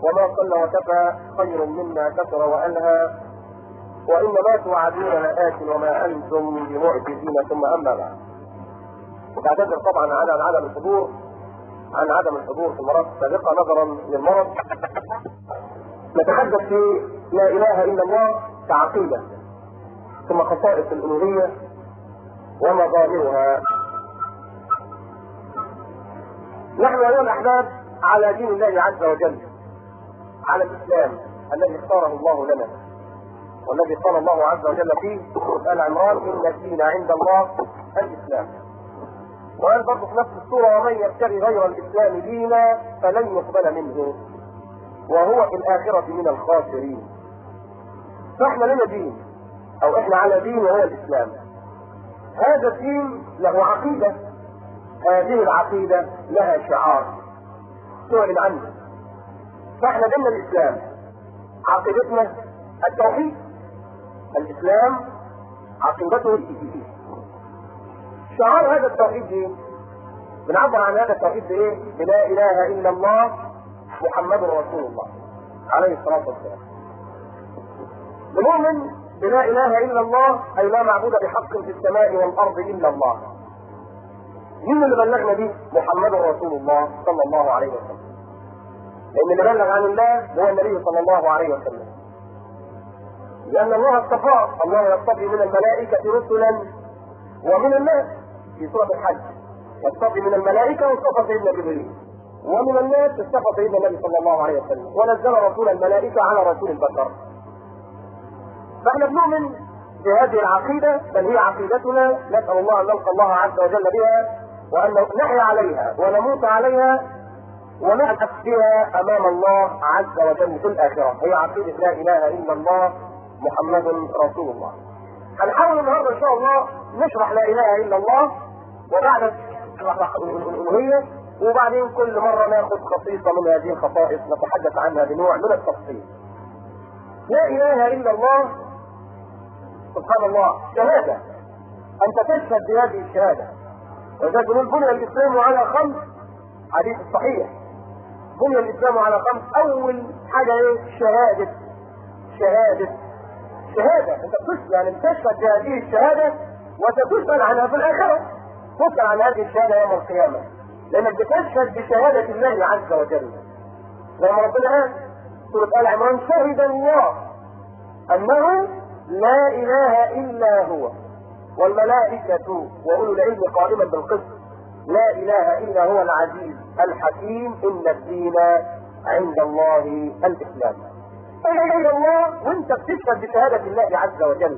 وما قل وكفى خير مما كثر والهى وان ما توعدون لآت وما انتم بمعجزين ثم اما بعد وتعتذر طبعا على عدم الحضور عن عدم الحضور في المرات السابقه نظرا للمرض نتحدث في لا اله الا الله كعقيده ثم خصائص الالوهيه ومظاهرها نحن ايها الاحباب على دين الله عز وجل على الاسلام الذي اختاره الله لنا والذي قال الله عز وجل فيه ال عمران ان الدين عند الله الاسلام وقال برضه في نفس السوره ومن يبتغي غير الاسلام دينا فلن يقبل منه وهو في الاخره من الخاسرين فاحنا لنا دين او احنا على دين وهو الاسلام هذا الدين له عقيده هذه العقيده لها شعار تعلن عنه فاحنا ديننا الاسلام عقيدتنا التوحيد الاسلام عقيدته التوحيد شعار هذا التوحيد ايه؟ بنعبر عن هذا التوحيد بايه؟ بلا اله الا الله محمد رسول الله عليه الصلاه والسلام. بنؤمن بلا اله الا الله اي لا معبود بحق في السماء والارض الا الله. مين اللي بلغنا به؟ محمد رسول الله صلى الله عليه وسلم. لان اللي بلغ عن الله هو النبي صلى الله عليه وسلم. لان الله اصطفاه، الله يصطفي من الملائكه رسلا ومن الناس في سورة الحج يصطفي من الملائكة واصطفى سيدنا جبريل ومن الناس اصطفى سيدنا النبي صلى الله عليه وسلم ونزل رسول الملائكة على رسول البشر فاحنا بنؤمن بهذه العقيدة بل هي عقيدتنا نسأل الله أن نلقى الله عز وجل بها وأن نحيا عليها ونموت عليها ونبحث بها أمام الله عز وجل في الآخرة هي عقيدة لا إله إلا الله محمد رسول الله هنحاول النهارده ان شاء الله نشرح لا اله الا الله وبعد الالوهيه وبعدين كل مره ناخذ خصيصه من هذه الخصائص نتحدث عنها بنوع من التفصيل. لا اله الا الله سبحان الله شهاده انت تشهد بهذه الشهاده ولذلك نقول بني الاسلام على خمس حديث الصحيح بني الاسلام على خمس اول حاجه ايه؟ شهاده شهاده شهادة انت بتسأل يعني بتشهد بهذه الشهادة وستسأل عنها في الآخرة تسأل عن هذه الشهادة يوم القيامة لأنك بتشهد بشهادة الله عز وجل لما ربنا قال سورة آل عمران شهد الله أنه لا إله إلا هو والملائكة وأولو العلم قائما بالقسط لا إله إلا هو العزيز الحكيم إن الدين عند الله الإسلام إلى الله وانت بتشهد بشهادة الله عز وجل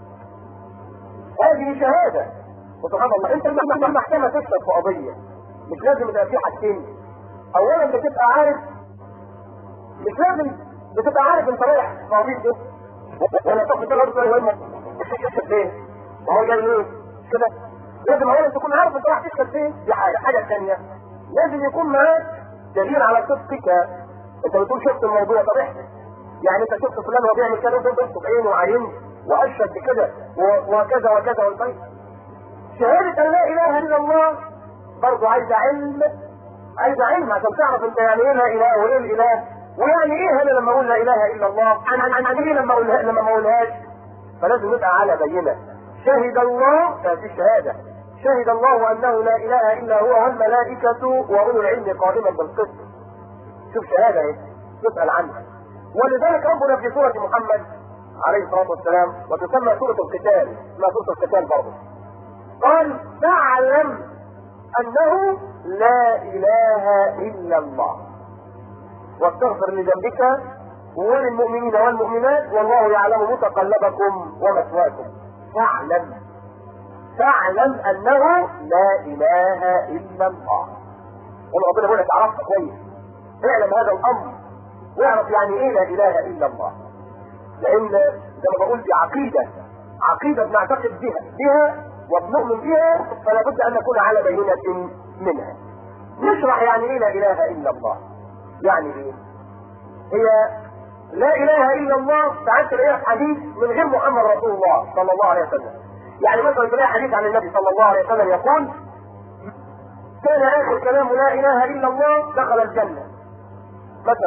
هذه شهادة وسبحان الله انت لما المحكمة تشهد في قضية مش لازم يبقى في حاجتين اولا بتبقى عارف مش لازم بتبقى عارف انت رايح قضية ايه ولا تاخد تقعد تقول هو تشهد ليه وهو جاي ليه كده لازم اولا تكون عارف انت رايح تشهد فين دي حاجة الحاجة الثانية لازم يكون معاك دليل على صدقك انت بتقول شفت الموضوع طب احكي يعني انت شفت فلان وهو بيعمل كده وانت بص بعينه وعينه واشهد بكده وكذا وكذا والبيت شهادة ان لا اله الا الله برضه عايزة علم عايزة علم عشان تعرف انت يعني ايه لا اله وايه الاله ويعني ايه انا لما اقول لا اله الا الله عن عن عن ايه لما اقولها لما ما اقولهاش فلازم نبقى على بينة شهد الله هذه الشهادة شهد الله انه لا اله الا هو والملائكة واولو العلم قائما بالقسط شوف شهادة ايه تسأل عنها ولذلك ربنا في سورة محمد عليه الصلاة والسلام وتسمى سورة القتال اسمها سورة القتال برضه قال فاعلم أنه لا إله إلا الله واستغفر لذنبك وللمؤمنين والمؤمنات والله يعلم متقلبكم ومثواكم فاعلم فاعلم أنه لا إله إلا الله وربنا يقول لك عرفت كويس اعلم هذا الأمر واعرف يعني ايه لا اله الا الله لان زي ما بقول دي عقيده عقيده بنعتقد بها بها وبنؤمن بها فلا بد ان نكون على بينه منها نشرح يعني ايه لا اله الا الله يعني ايه هي لا اله الا الله ساعات تلاقيها في حديث من غير محمد رسول الله صلى الله عليه وسلم يعني مثلا تلاقي حديث عن النبي صلى الله عليه وسلم يقول كان اخر كلام لا اله الا الله دخل الجنه مثلا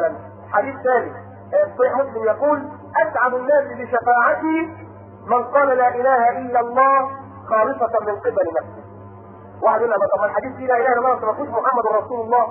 حديث ثالث صحيح مسلم يقول اسعد الناس بشفاعتي من قال لا اله الا الله خالصة من قبل نفسه واحد يقول طب الحديث فيه لا اله الا الله ما تقولش محمد رسول الله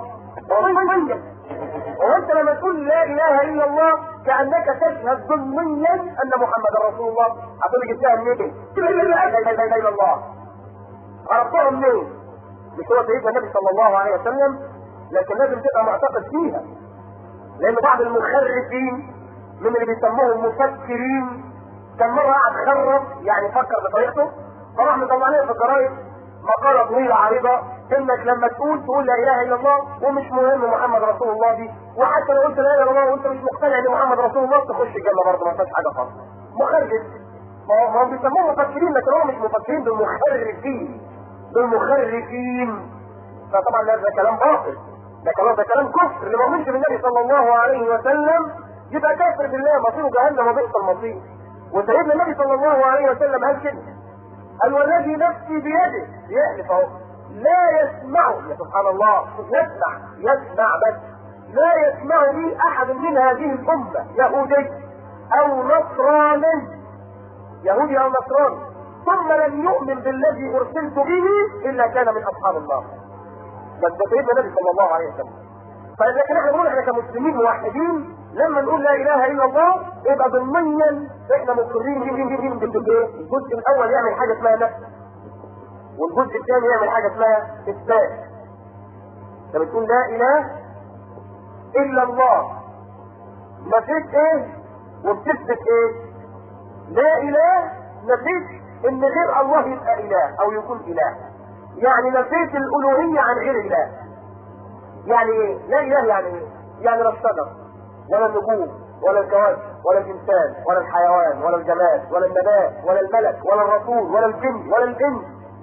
هو انت لما تقول لا اله الا الله كانك تشهد ضمنيا ان محمد رسول الله هتقول جبتها منين؟ لا اله الا الله عرفتها منين؟ مش هو سيدنا النبي صلى الله عليه وسلم لكن لازم تبقى معتقد فيها لان بعض المخرفين من اللي بيسموهم مفكرين كان مره قاعد خرف يعني فكر بطريقته فراح مطلع لنا في الجرايد مقاله طويله عريضه انك لما تقول تقول لا اله الا الله ومش مهم محمد رسول الله دي وحتى لو قلت لا اله الا الله وانت مش مقتنع ان محمد رسول الله تخش الجنه برضه ما فيهاش حاجه خالص مخرف ما هم بيسموهم مفكرين لكن هم مش مفكرين دول مخرفين دول مخرفين فطبعا ده كلام باطل ده كلام ده كلام كفر اللي ما يؤمنش بالنبي صلى الله عليه وسلم يبقى كافر بالله مصيره جهنم وبئس المصير وسيدنا النبي صلى الله عليه وسلم قال كده قال والذي نفسي بيده يحلف اهو لا يسمع يا سبحان الله يسمع يسمع بس لا يسمع بي احد من هذه الامه يهودي او نصراني يهودي او نصراني ثم لم يؤمن بالذي ارسلت به الا كان من اصحاب النار بس ده سيدنا النبي صلى الله عليه وسلم فاذا كان احنا بنقول احنا كمسلمين موحدين لما نقول لا اله الا الله يبقى ضمنيا احنا مقرين الجزء الاول يعمل حاجه اسمها نفس والجزء الثاني يعمل حاجه اسمها اثبات انت بتقول لا اله الا الله نفيت ايه وبتثبت ايه لا اله نفيت ان غير الله يبقى اله او يكون اله يعني نفيت الالوهيه عن غير اله يعني ايه لا اله يعني ايه يعني لا الشجر ولا النجوم ولا الكواكب ولا الانسان ولا الحيوان ولا الجماد ولا النبات ولا الملك ولا الرسول ولا الجن ولا الانس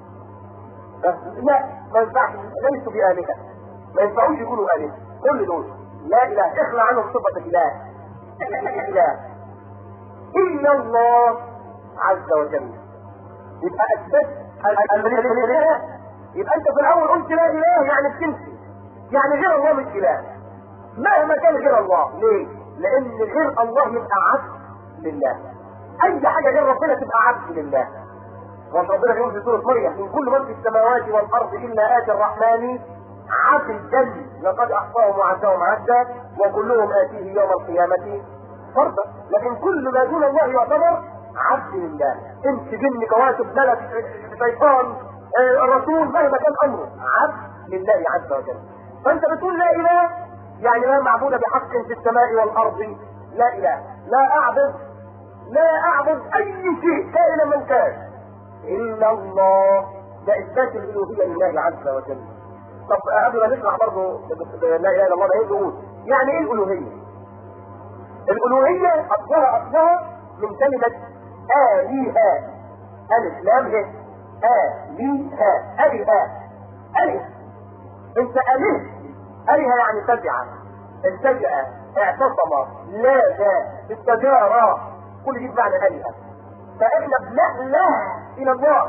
لا ما ينفعش ليسوا بآلهة ما ينفعوش يكونوا آلهة كل دول لا اله اخلع عنهم صفة الاله الاله الا الله عز وجل يبقى اثبت الاله يبقى انت في الاول قلت لا اله يعني بتنسي يعني غير الله مش اله مهما كان غير الله ليه لان غير الله يبقى عبد لله اي حاجه غير ربنا تبقى عبد لله وانت ربنا بيقول في سوره مريم من كل من في السماوات والارض الا اتي الرحمن عبدا لقد احصاهم وعدهم عدا وكلهم اتيه يوم القيامه فردا لكن كل ما دون الله يعتبر عبد لله انت جن كواكب ملك شيطان آه، الرسول مهما كان امره عبد لله عز وجل فانت بتقول لا اله يعني لا معبود بحق في السماء والارض لا اله لا اعبد لا اعبد اي شيء كائنا من كان الا الله ده اثبات الالوهيه لله عز وجل طب قبل ما نشرح برضه لا اله الا الله ده ايه نقول يعني ايه الالوهيه الالوهيه اصلها اصلها من كلمه الهه الف لام ه الهه الهه الف انت اله اله يعني تبع التجأ اعتصم لاذ استجار كل دي بمعنى الهه فاحنا بنأله الى الله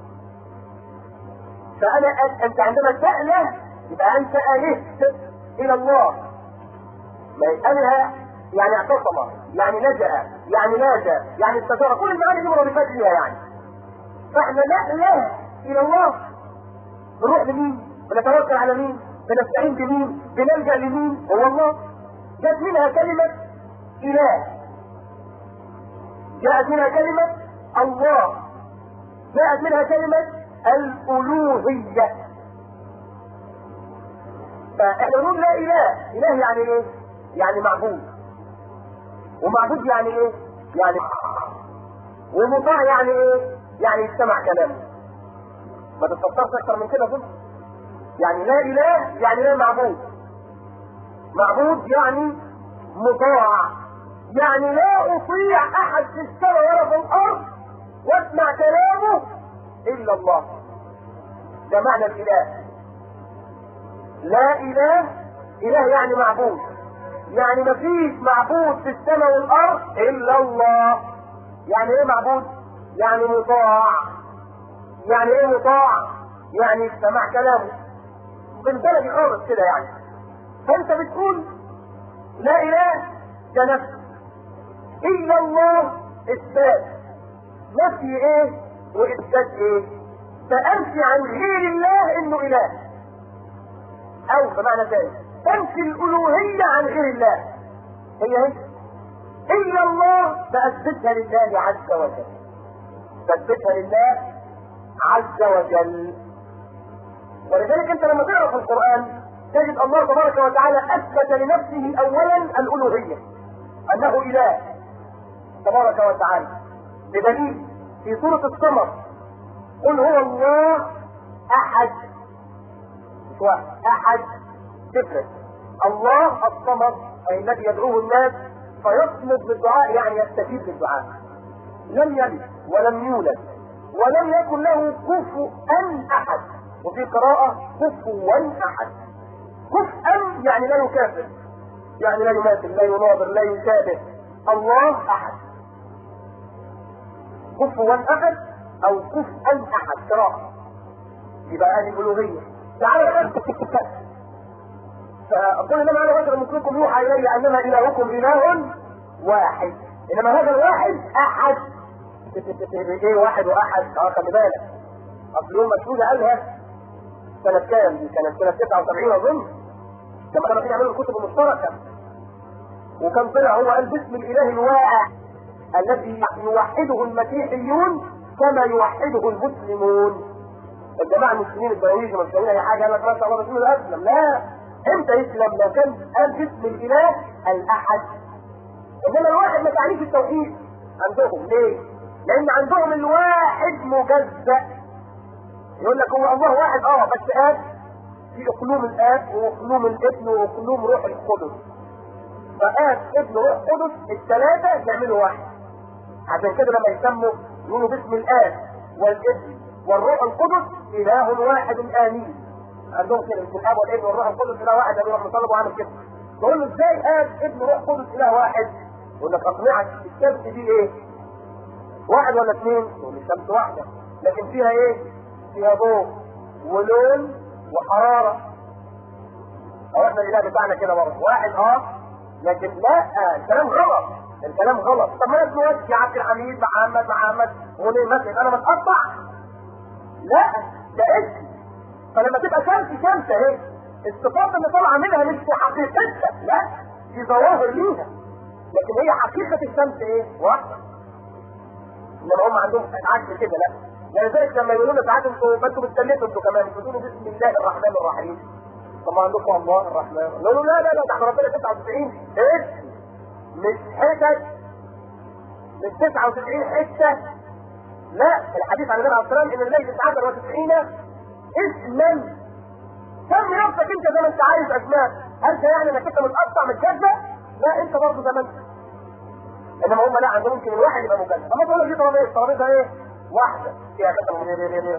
فانا أ- انت عندما تأله يبقى انت الهت الى الله ما يسألها يعني اعتصم يعني لجأ يعني ناجى يعني استجار كل المعاني دي مرادفات ليها يعني فاحنا نأله الى الله نروح لمين بنتوكل على مين بنستعين بمين بنلجأ لمين هو الله جت منها كلمة إله جاءت منها كلمة الله جاءت منها كلمة الألوهية فاحنا نقول لا إله إله يعني إيه؟ يعني معبود ومعبود يعني إيه؟ يعني ومطاع يعني إيه؟ يعني يستمع كلامه ما تتفكرش أكتر من كده كده يعني لا اله يعني لا معبود معبود يعني مطاع يعني لا اطيع احد في السماء ولا في الارض واسمع كلامه الا الله ده معنى الاله لا اله اله يعني معبود يعني مفيش معبود في السماء والارض الا الله يعني ايه معبود يعني مطاع يعني ايه مطاع يعني استمع كلامه بالبلدي خالص كده يعني فانت بتقول لا اله ده نفي الا الله اثبات نفي ايه واثبات ايه فانفي عن غير الله انه اله او بمعنى ثاني تنفي الالوهيه عن غير الله هي هي الا الله فاثبتها لله عز وجل تثبتها لله عز وجل ولذلك انت لما تقرا في القران تجد الله تبارك وتعالى اثبت لنفسه اولا الالوهيه انه اله تبارك وتعالى بدليل في سوره القمر قل هو الله احد مش واحد احد تفرق الله الصمد اي الذي يدعوه الناس فيصمد بالدعاء يعني يستفيد بالدعاء لم يلد ولم يولد ولم يكن له كفوا احد وفي قراءة كفوا احد كفءا يعني لا يكافئ يعني لا يماثل لا يناظر لا يشابه الله احد كفوا احد او كفءا احد قراءة يبقى هذه الالوهية تعالى فأقول إنما أنا رجل مثلكم يوحى إلي أنما إلهكم إله واحد إنما هذا الواحد أحد ايه واحد واحد اه خلي بالك اصل يوم مسؤولة قالها سنة كام دي كانت سنة 79 اظن لما كانوا يعملوا الكتب المشتركة وكان طلع هو قال باسم الاله الواحد الذي يوحده المسيحيون كما يوحده المسلمون الجماعة المسلمين الدرويش مش اي حاجة قال لك ما شاء الله رسول اسلم لا امتى يسلم لو كان قال باسم الاله الاحد انما الواحد ما تعنيش التوحيد عندهم ليه؟ لان عندهم الواحد مجزأ يقول لك هو الله واحد اه بس اب في اقلوم الاب واقلوم الابن واقلوم روح القدس فاب ابن روح قدس الثلاثه يعملوا واحد عشان كده لما يسموا يقولوا باسم الاب والابن والروح القدس اله واحد امين عندهم كده باسم الاب والابن والروح القدس اله واحد ابي روح مطلب وعامل كده تقول له ازاي اب ابن روح قدس اله واحد يقول لك اقنعك الشمس دي ايه واحد ولا اثنين تقول الشمس واحده لكن فيها ايه فيها ضوء ولون وحراره او احنا الاله بتاعنا كده برضه واحد اه لكن لا الكلام غلط الكلام غلط طب ما اسمه وجهي عبد الحميد محمد محمد وليه مثلا انا متقطع لا ده اسم فلما تبقى شمس شمس اهي الصفات اللي طالعه منها مش في حقيقتها لا دي ظواهر ليها لكن هي حقيقه الشمس ايه؟ واحده انما هم عندهم عكس كده لا ولذلك لما يقولوا لنا ساعات انتوا ما انتوا بتسلموا انتوا كمان بتقولوا بسم الله الرحمن الرحيم طب ما عندكم الله الرحمن يقولوا لا لا لا ده احنا ربنا 99 اسم مش حتت مش 99 حته لا الحديث عن النبي عليه الصلاه والسلام ان الله 99 اسما سمي نفسك انت زي ما انت عايز اسماء هل ده يعني انك انت متقطع متجزأ؟ لا انت برضه زي ما انت انما هم لا عندهم ممكن الواحد يبقى مجزأ اما تقول لك دي ترابيزه الترابيزه ايه؟ واحده فيها مثلا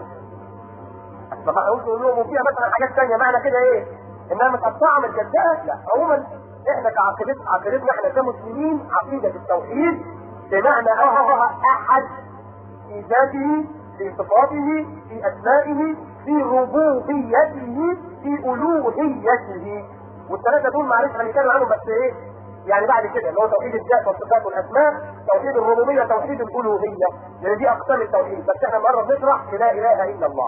طب قلت لهم وفيها مثلا حاجات ثانيه معنى كده ايه؟ انها متقطعه متجزأه؟ لا عموما احنا كعقيدتنا عقيدتنا احنا كمسلمين عقيده التوحيد بمعنى اه احد في ذاته في صفاته في اسمائه في ربوبيته في الوهيته والثلاثه دول معلش هنتكلم عنهم بس ايه يعني بعد كده اللي هو توحيد الذات والصفات والاسماء توحيد الربوبيه توحيد الالوهيه لان دي اقسام التوحيد بس احنا النهارده بنشرح في لا اله الا الله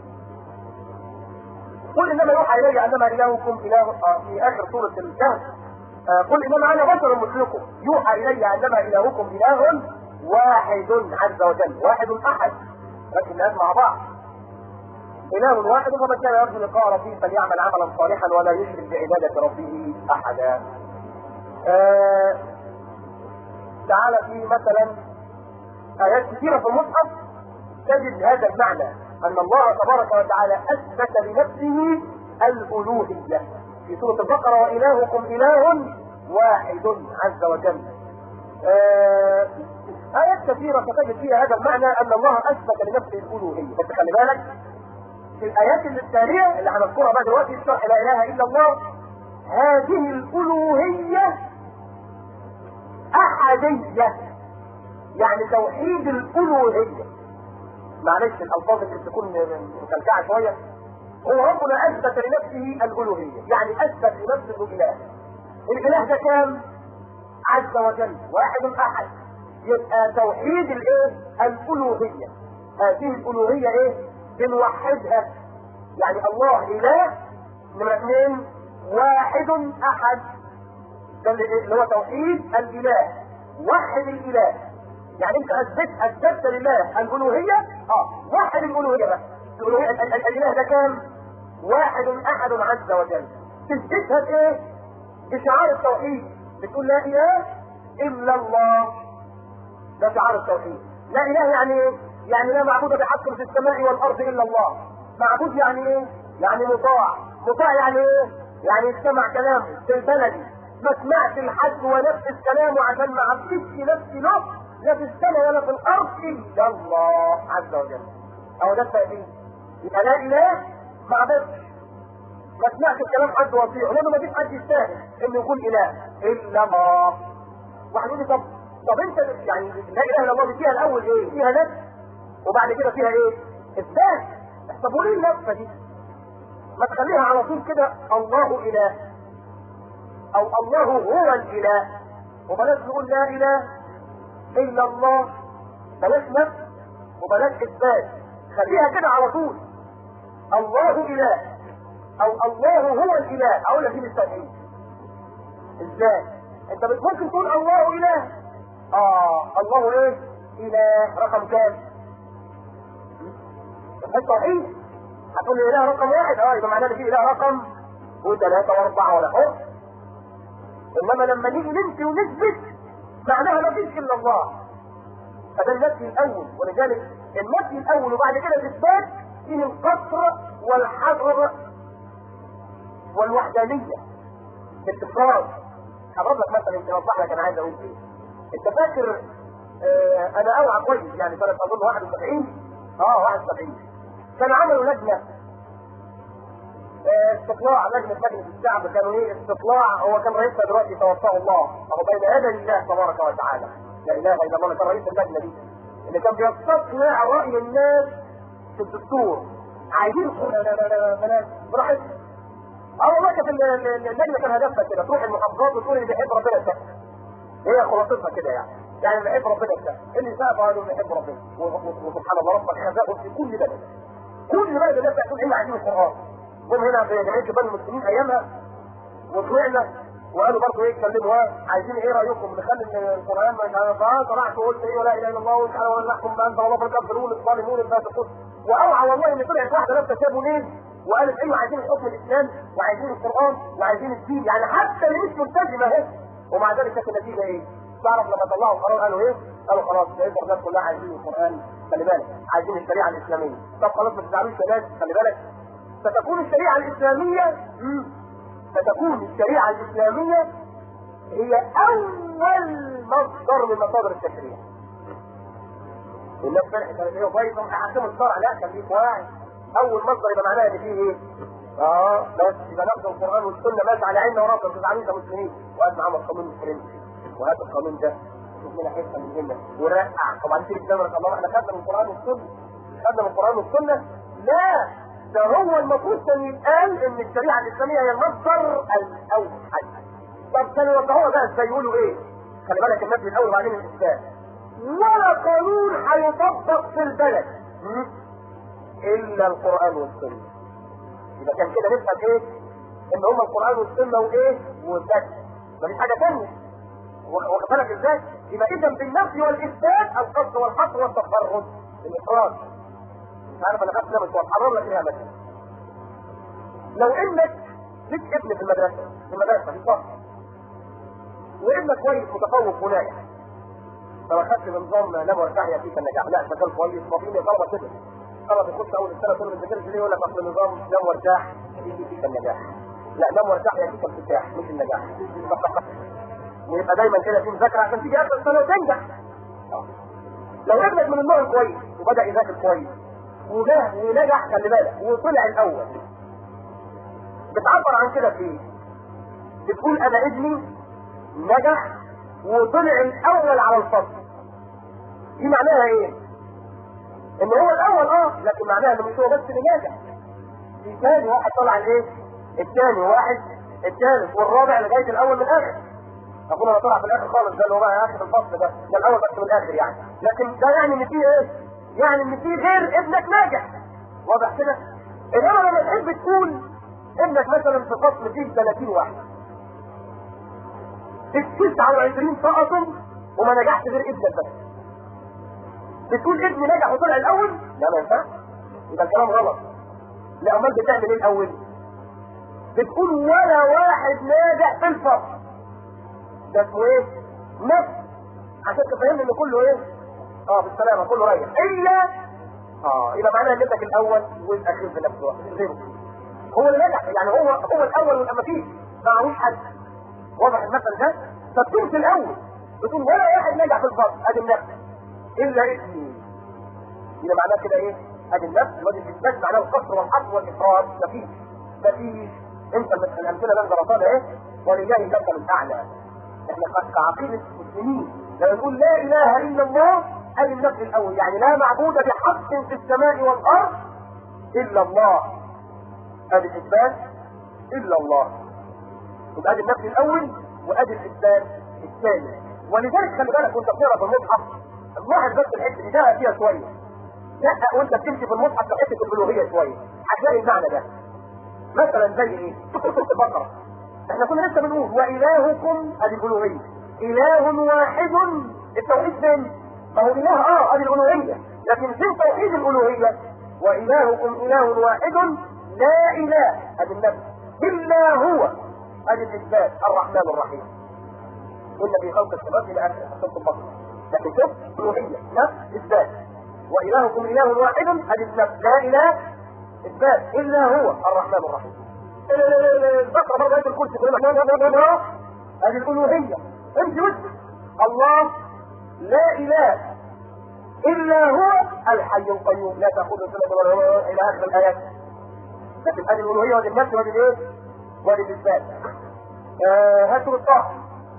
قل انما يوحى الي انما الهكم اله في اخر سوره الكهف قل انما انا بشر مثلكم يوحى الي انما الهكم اله واحد عز وجل واحد احد لكن الناس مع بعض اله واحد فمن كان يرجو لقاء ربه فليعمل عملا صالحا ولا يشرك بعباده ربه احدا آه تعالى في مثلا آيات كثيرة في المصحف تجد هذا المعنى أن الله تبارك وتعالى أثبت لنفسه الألوهية في سورة البقرة وإلهكم إله واحد عز وجل آه آيات كثيرة ستجد فيها هذا المعنى أن الله أثبت لنفسه الألوهية بس خلي بالك في الآيات الثانية اللي هنذكرها بعد دلوقتي الشرح لا إله إلا الله هذه الألوهية أحدية يعني توحيد الألوهية معلش الألفاظ اللي بتكون مكلكعة شوية هو ربنا أثبت لنفسه الألوهية يعني أثبت لنفسه الإله الاله ده كام عز وجل واحد احد يبقى توحيد الايه الالوهيه هذه الالوهيه ايه بنوحدها يعني الله اله نمرة اثنين واحد احد ده اللي هو توحيد الاله وحد الاله يعني انت اثبت اثبتت لله الالوهيه اه وحد الالوهيه بس الالوهيه الاله ده كام واحد احد عز وجل تثبتها بايه بشعار التوحيد بتقول لا اله الا الله ده شعار التوحيد لا اله يعني ايه يعني لا معبود بحق في السماء والارض الا الله معبود يعني ايه يعني مطاع مطاع يعني ايه يعني يستمع كلامه في البلد ما سمعش الحد ونفس كلامه عشان ما عبدتش نفسي له لا في السماء ولا في الارض الا الله عز وجل او ده التأكيد يبقى لا اله ما عبدش ما سمعش كلام حد وصيه لانه ما فيش حد يستاهل انه يكون اله الا الله واحد يقول لي طب طب انت يعني لا اله الا الله دي فيها الاول ايه؟ فيها نفس وبعد كده فيها ايه؟ اثبات طب وليه النفسه دي؟ ما تخليها على طول كده الله اله او الله هو الاله وبلاش نقول لا اله الا الله بلاش نفس وبلاش اثبات خليها كده على طول الله اله او الله هو الاله اقول لك دي بالتوحيد ازاي انت ممكن تقول الله اله اه الله ايه اله رقم كام التوحيد هتقول لي اله رقم واحد اه يبقى معناه ان في اله رقم وثلاثة واربعة ولا حب انما لما نيجي ننفي ونثبت معناها ما فيش الا الله فده النفي الاول ولذلك النفي الاول وبعد كده الاثبات فيه القصر والحظر والوحدانية باتصال هضرب لك مثلا يمكن اوضح لك انا عايز اقول ايه انت فاكر آه انا اوعى كويس يعني سنه اظن 71 اه 71 كانوا عملوا لجنه آه استطلاع لجنه مجلس الشعب كانوا ايه استطلاع هو كان رئيسها دلوقتي توفاه الله وهو بين يدي الله تبارك وتعالى لا اله الا الله كان رئيس اللجنه دي اللي كان بيستطلع راي الناس في الدستور عايزين براحتهم اه والله كانت اللجنه كان هدفها كده تروح المحافظات وتقول اللي بيحب ربنا يسقف هي خلاصتها كده يعني يعني اللي بيحب ربنا يسقف اللي سقف قالوا اللي بيحب ربنا وسبحان الله ربك خزاهم في كل بلد كل بلد الناس تقول احنا عايزين القران جم هنا في جمعيه شباب المسلمين ايامها وطلعنا وقالوا برضه ايه اتكلموا عايزين ايه رايكم نخلي القران ما طلعت وقلت ايه ولا اله الا الله ومش عارف ولا نحكم بانزل الله في الكافرون الظالمون الفاسقون واوعى والله ان طلعت واحده لابسه ثياب ونيل وقالت ايوه عايزين الحكم الاسلام وعايزين القران وعايزين الدين يعني حتى اللي مش ملتزمه اهي ومع ذلك كانت النتيجه ايه؟ تعرف لما طلعوا القرار قالوا ايه؟ قالوا خلاص ده الناس كلها عايزين القران خلي بالك عايزين الشريعه الاسلاميه طب خلاص ما تزعلوش يا ناس خلي بالك ستكون الشريعه الاسلاميه مم. ستكون الشريعه الاسلاميه هي اول مصدر من مصادر التشريع الناس فرحت قالت ايه طيب هحكم الشرع لا خليك واعي اول مصدر يبقى معناها ان فيه ايه؟ اه بس يبقى ناخد القران والسنه ماشي على عيننا وراسنا ما تزعلوش يا مسلمين وقال معاهم القانون الفرنسي وهات القانون ده شوف لنا حته من هنا ورقع طبعا تيجي تدرس الله احنا خدنا من القران والسنه خدنا من القران والسنه لا ده هو المفروض كان يتقال ان الشريعه الاسلاميه هي المصدر الاوحد طب كانوا يوضحوها بقى ازاي يقولوا ايه؟ خلي بالك النبي الاول وبعدين الاسلام ولا قانون هيطبق في البلد الا القران والسنه يبقى كان كده نفهم ايه ان هم القران والسنه وايه وبس مفيش حاجه ثانيه واخد بالك ازاي يبقى اذا بالنفي والاثبات القصد والحصر والتفرد الاقرار مش عارف انا خدت مش هحرر لك ايه مثلا لو انك ليك ابن في المدرسه في المدرسه في الفصل وابنك كويس متفوق وناجح فما خدش بنظام نام وارتاح ياتيك النجاح لا شغال كويس طبيعي طلبه كده طلب يخش اول السنه كله ما بيذاكرش ليه يقول لك اصل النظام نام وارتاح يجي فيك النجاح لا نام وارتاح يجيك الفتاح مش النجاح ويبقى دايما كده في مذاكره عشان تيجي اخر السنه وتنجح لو ابنك من النوع الكويس وبدا يذاكر كويس وجاه ونجح خلي بالك وطلع الاول بتعبر عن كده في ايه؟ بتقول انا ابني نجح وطلع الاول على الفصل دي معناها ايه؟ ان هو الاول اه لكن معناها انه مش هو بس اللي ناجح في ثاني واحد طلع الايه؟ الثاني واحد الثالث والرابع لغايه الاول من الاخر اقول انا طلع في الاخر خالص ده اللي هو بقى اخر الفصل ده ده الاول بس من الاخر يعني لكن ده يعني ان فيه ايه؟ يعني ان فيه غير ابنك ناجح واضح كده؟ انما لما تحب تقول ابنك مثلا في فصل فيه 30 واحد ال 29 سقطوا وما نجحش غير ابنك بس بتقول ابني نجح وطلع الاول لا ما ينفعش يبقى الكلام غلط لا امال بتعمل ايه الاول بتقول ولا واحد ناجح في الفصل ده اسمه ايه نفس عشان تفهم ان كله ايه اه بالسلامه كله رايح الا اه يبقى معناها ان ابنك الاول والاخير في نفس الوقت غيره هو اللي نجح يعني هو هو الاول والما فيه معهوش حد واضح المثل ده فبتقول في الاول بتقول ولا واحد نجح في الفصل ادي النفس الا اسمي يبقى معناه كده ايه ادي النفس وادي الاثبات معناه القصر والحصر والافراد مفيش مفيش انت الامثله اللي انا ضربتها ايه ولله المثل الاعلى احنا كعقيده المسلمين لما نقول لا اله الا الله ادي النفس الاول يعني لا معبود بحق في السماء والارض الا الله ادي الاثبات الا الله يبقى ادي النفس الاول وادي الاثبات الثاني ولذلك خلي بالك وانت بتقرا في المصحف لاحظ بس الحته دي ده فيها شويه لا وانت بتمشي في المصحف في حته الالوهيه شويه هتلاقي المعنى ده مثلا زي ايه؟ سوره البقره احنا كنا لسه بنقول والهكم ادي الالوهيه اله واحد التوحيد فين؟ ما هو اله اه ادي الالوهيه لكن فين توحيد الالوهيه؟ والهكم اله واحد لا اله ادي النفس الا هو ادي الاثبات الرحمن الرحيم ان في خلق السماوات الى اخر سوره البقره لكن شوف الوهية نفس إثبات وإلهكم إله واحد هذه النفس لا إله إثبات إلا هو الرحمن الرحيم البقرة برضه آية الكرسي هذه الألوهية امشي وسط الله لا إله إلا هو الحي القيوم لا تأخذه سنة ولا نوم إلى آخر الآيات لكن هذه الألوهية وهذه النفس وهذه الإيه؟ وهذه الإثبات هاتوا الطاعة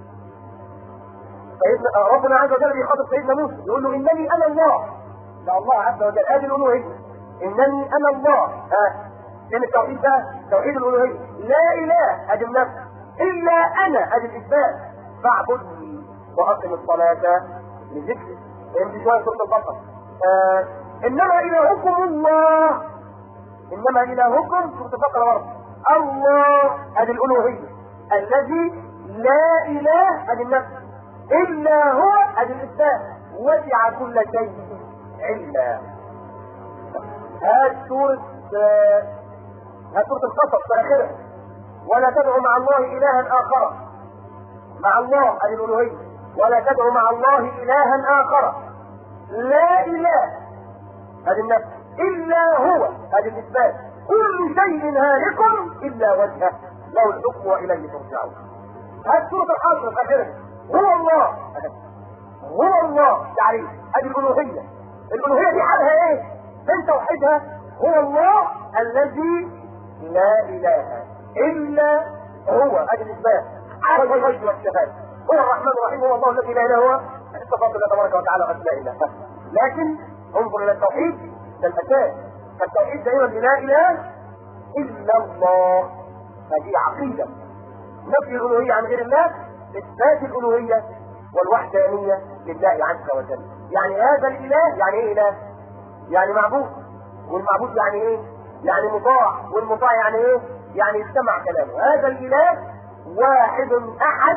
سيدنا ربنا عز وجل بيخاطب سيدنا موسى يقول له انني انا الله ده الله عز وجل ادي الالوهيه انني انا الله ها فين التوحيد ده توحيد الالوهيه لا اله ادي النفس الا انا ادي الاثبات فاعبدني واقم الصلاه لذكري فهمت شويه سوره البقره آه. انما الهكم الله انما الهكم سوره البقره برضه الله ادي الالوهيه الذي لا اله ادي النفس الا هو ادي الاثبات وسع كل شيء علما هات سورة هات سورة القصص في اخرها ولا تدعو مع الله الها اخر مع الله ادي الالوهية ولا تدعو مع الله الها اخر لا اله ادي النفس الا هو ادي الاثبات كل شيء هالك الا وجهه له الحكم واليه ترجعون هات سورة الحشر في اخرها هو الله هو الله تعريف ادي الالوهيه الالوهيه دي حالها ايه من توحيدها هو الله الذي لا اله الا هو ادي الاثبات على الوجه والشهاده هو الرحمن الرحيم هو الله الذي لا اله هو صفات الله تبارك وتعالى اسماء الله لكن انظر الى التوحيد ده الاساس فالتوحيد دائما لا اله الا الله هذه عقيده نفي الالوهيه عن غير الله اثبات الالوهيه والوحدانيه لله عز وجل يعني هذا الاله يعني ايه اله يعني معبود والمعبود يعني ايه يعني مطاع والمطاع يعني ايه يعني يستمع كلامه هذا الاله واحد احد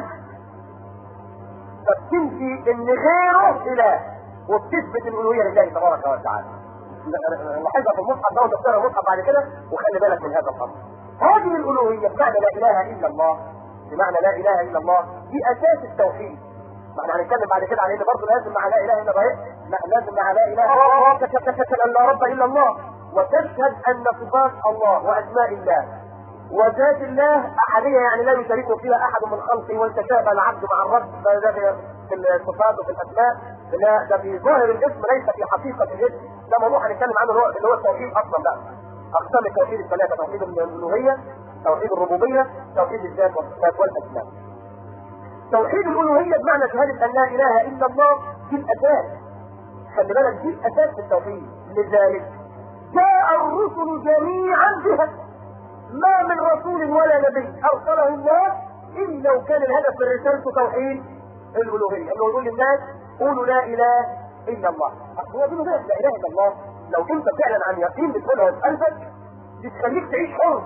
فبتنفي ان غيره اله وبتثبت الالوهيه لله تبارك وتعالى لاحظها في المصحف ده وتقرا المصحف بعد كده وخلي بالك من هذا الامر هذه الالوهيه بمعنى لا اله الا الله بمعنى لا اله الا الله دي اساس التوحيد ما احنا هنتكلم بعد كده عن ان برضه لازم مع لا اله الا الله لا لازم مع لا اله الا الله تشهد ان لا رب الا الله وتشهد ان صفات الله واسماء الله وذات الله احديه يعني لا يشاركه فيها احد من خلقه والتشابه العبد مع الرب فده في الصفات وفي الاسماء لا ده في ظاهر الاسم ليس في حقيقه الاسم ده موضوع هنتكلم عنه اللي هو التوحيد اصلا بقى اقسام التوحيد الثلاثه توحيد الالوهيه توحيد الربوبيه توحيد الذات والصفات والاسماء توحيد الالوهيه بمعنى شهاده ان لا اله الا الله دي الاساس خلي بالك دي الاساس في التوحيد لذلك جاء الرسل جميعا بها ما من رسول ولا نبي ارسله الله الا وكان الهدف من رسالته توحيد الالوهيه انه يقول للناس قولوا لا اله الا الله هو بيقول لا اله الا الله لو انت فعلا عن يقين بتقولها في قلبك دي تخليك تعيش حر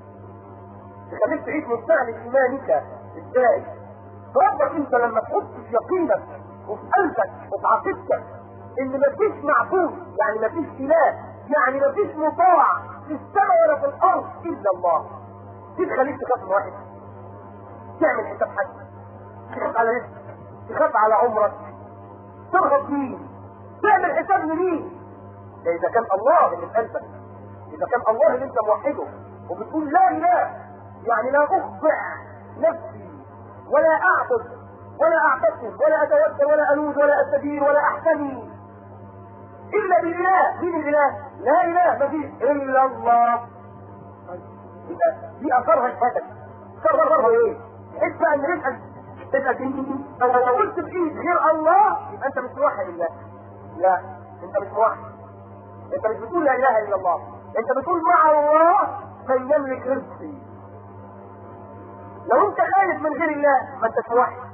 تخليك تعيش مستعد ايمانك ازاي ربك انت لما تحط في يقينك وفي قلبك وفي عقيدتك ان مفيش معبود يعني مفيش اله يعني مفيش مطاع في السماء ولا في الارض الا الله دي تخليك تخاف من واحد تعمل حساب حد تخاف على رزقك تخاف على عمرك ترغب مين تعمل حساب لمين ده اذا كان الله اللي في قلبك اذا كان الله اللي انت موحده وبتقول لا اله يعني لا اخضع نفسي ولا اعبد ولا اعتصم ولا اتوكل ولا الوذ ولا استدين ولا احتمي الا بالاله مين الاله لا اله ما فيش الا الله يبقى دي اثرها شهادتك اثرها ايه انت ان رزقك تبقى لو قلت بايد غير الله يبقى انت مش موحد الله لا انت مش موحد انت مش بتقول لا اله الا الله انت بتقول مع الله من يملك رزقي لو انت خايف من غير الله ما انتش موحد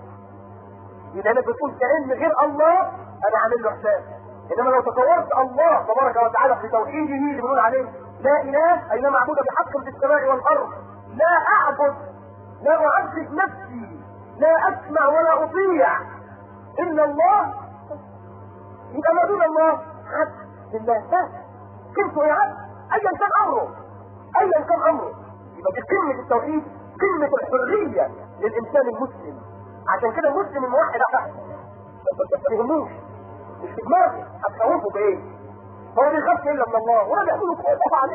يبقى انا بتقول كأن غير الله انا عامل له حساب انما لو تصورت الله تبارك وتعالى في توحيده اللي بنقول عليه لا اله اي لا معبود بحق في السماء والارض لا اعبد لا اعبد نفسي لا اسمع ولا اطيع الا الله يبقى ما دون الله عبد لله بس كنت يا عبد ايا كان امره ايا كان امره يبقى دي قمه التوحيد قمه الحريه للانسان المسلم عشان كده المسلم الموحد احسن ما يهموش مش في دماغه هتخوفه بايه؟ هو بيخاف الا من الله ولا بيعملوا كده طبعا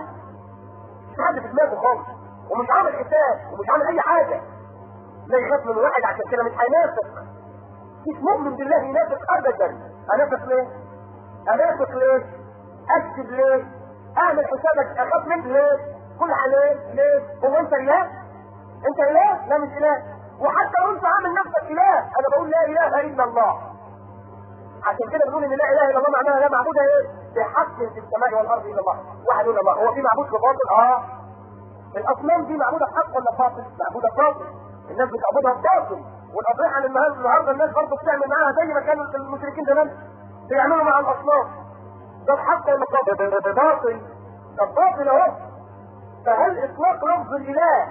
مش حد في دماغه خالص ومش عامل حساب ومش عامل اي حاجه لا يخاف من واحد عشان كده مش هينافق مش مؤمن بالله ينافق ابدا انافق ليه؟ انافق ليه؟ اكذب ليه؟ اعمل حسابك اخاف منك ليه؟ كل عليه ليه؟ هو انت اله؟ انت اله؟ لا مش اله وحتى لو انت عامل نفسك اله انا بقول لا اله الا الله عشان كده بنقول ان لا اله الا الله معناها لا معبود ايه بحق في السماء والارض الا الله واحد يقول الله هو في معبود بباطل اه الاصنام دي معبوده بحق ولا باطل معبوده باطل الناس بتعبدها بباطل والاضرحه اللي النهارده النهارده الناس برضه بتعمل معاها زي ما كانوا المشركين زمان بيعملوا مع الاصنام ده بحق ولا باطل باطل ده باطل اهو فهل اطلاق لفظ الاله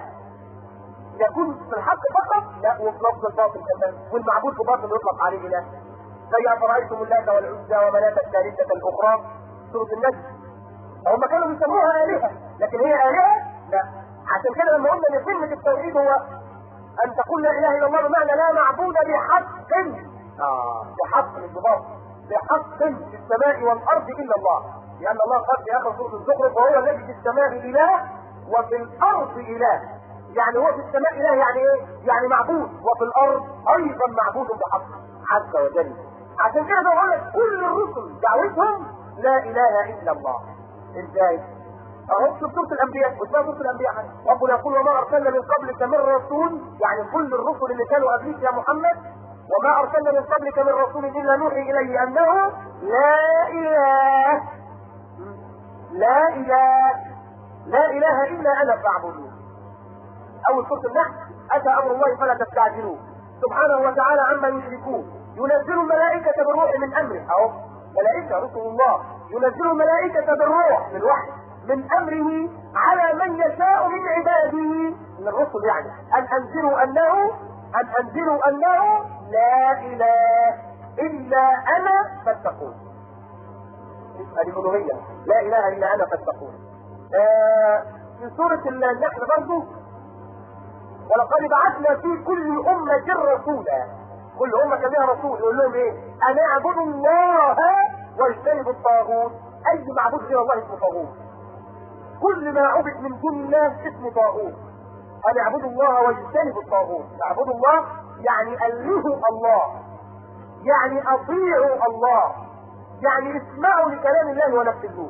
يكون في الحق فقط لا وفي لفظ الباطل كمان والمعبود بباطل يطلق عليه اله زي افرايتم اللات والعزى ومناة الثالثة الاخرى سورة النجم هم كانوا بيسموها آلهة لكن هي آلهة لا عشان كده لما قلنا ان كلمة التوحيد هو ان تقول لا اله الا الله بمعنى لا معبود بحق اه بحق الضباط بحق في السماء والارض الا الله لان الله قال في اخر سورة الزخرف وهو الذي في السماء اله وفي الارض اله يعني هو في السماء اله يعني ايه؟ يعني معبود وفي الارض ايضا معبود بحق عز وجل عشان كده بقول لك كل الرسل دعوتهم لا اله الا الله ازاي؟ اهو شوف سوره الانبياء واسمها سوره الانبياء ربنا يقول وما ارسلنا من قبلك من رسول يعني كل الرسل اللي كانوا قبلك يا محمد وما ارسلنا من قبلك من رسول الا نوحي اليه انه لا اله لا اله لا اله الا انا فاعبدون اول سوره النحل اتى امر الله فلا تستعجلوه سبحانه وتعالى عما يشركون ينزل الملائكة بالروح من أمره أهو ملائكة رسل الله ينزل الملائكة بالروح بالوحي من أمره على من يشاء من عباده من الرسل يعني أن أنزلوا أنه أن أنزلوا أنه لا إله إلا أنا فاتقون هذه الألوهية لا إله إلا أنا فاتقون آه في سورة النحل برضه ولقد بعثنا في كل أمة رسولا كل أمة كان لها رسول يقول لهم إيه؟ أن اعبدوا الله واجتنبوا الطاغوت أي معبود غير الله اسمه طاغوت كل ما عبد من دون الله اسمه طاغوت أن اعبدوا الله واجتنبوا الطاغوت اعبدوا الله يعني ألهوا الله يعني أطيعوا الله يعني اسمعوا لكلام الله ونفذوه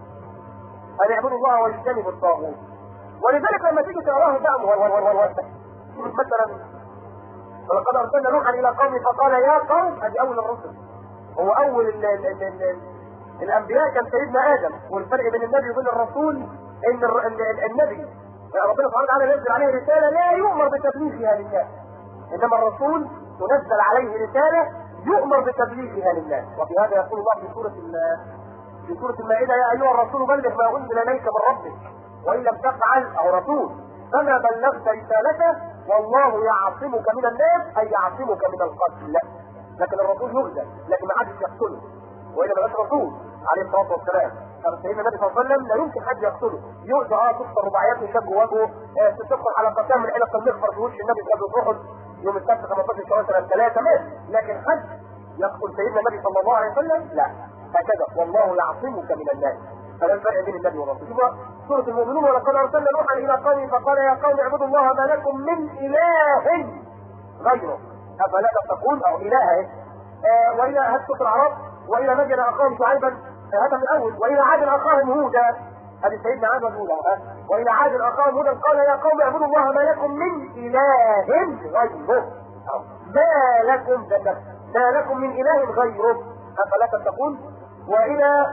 أن اعبدوا الله واجتنبوا الطاغوت ولذلك لما تيجي تقراه بقى مثلا ولقد ارسلنا نوحا الى قومه فقال يا قوم ادي اول الرسل هو اول ال ال ال ال الانبياء كان سيدنا ادم والفرق بين النبي وبين الرسول ان ال ال النبي ربنا سبحانه وتعالى ينزل عليه رساله لا يؤمر بتبليغها للناس انما الرسول تنزل عليه رساله يؤمر بتبليغها للناس وفي هذا يقول الله في سوره في سوره المائده يا ايها الرسول بلغ ما انزل اليك من ربك وان لم تفعل او رسول فما بلغت رسالته والله يعصمك من الناس اي يعصمك من القتل لكن الرسول يغزل لكن ما حدش يقتله والا ما رسول عليه الصلاه والسلام سيدنا النبي صلى الله عليه وسلم لا يمكن حد يقتله يؤذى اه تكسر رباعيات يشق وجهه آه تدخل حلقتان من علق المغفر في وش النبي في غزوه احد يوم السبت 15 شوال سنه ثلاثه مات لكن حد يقتل سيدنا النبي صلى الله عليه وسلم لا هكذا والله يعصمك من الناس فلا الفرق بين النبي والرسول شوف سوره المؤمنون ولقد ارسلنا نوحا الى قومه فقال يا قوم اعبدوا الله ما لكم من اله غيره افلا تتقون او اله آه والى هتك العرب والى مدين اقام شعيبا هذا من اول والى عاد اخاهم هودا هذه سيدنا عاد هودا والى عاد اخاهم هودا قال يا قوم اعبدوا الله ما لكم من اله غيره ما لكم ما لكم من اله غيره افلا تتقون والى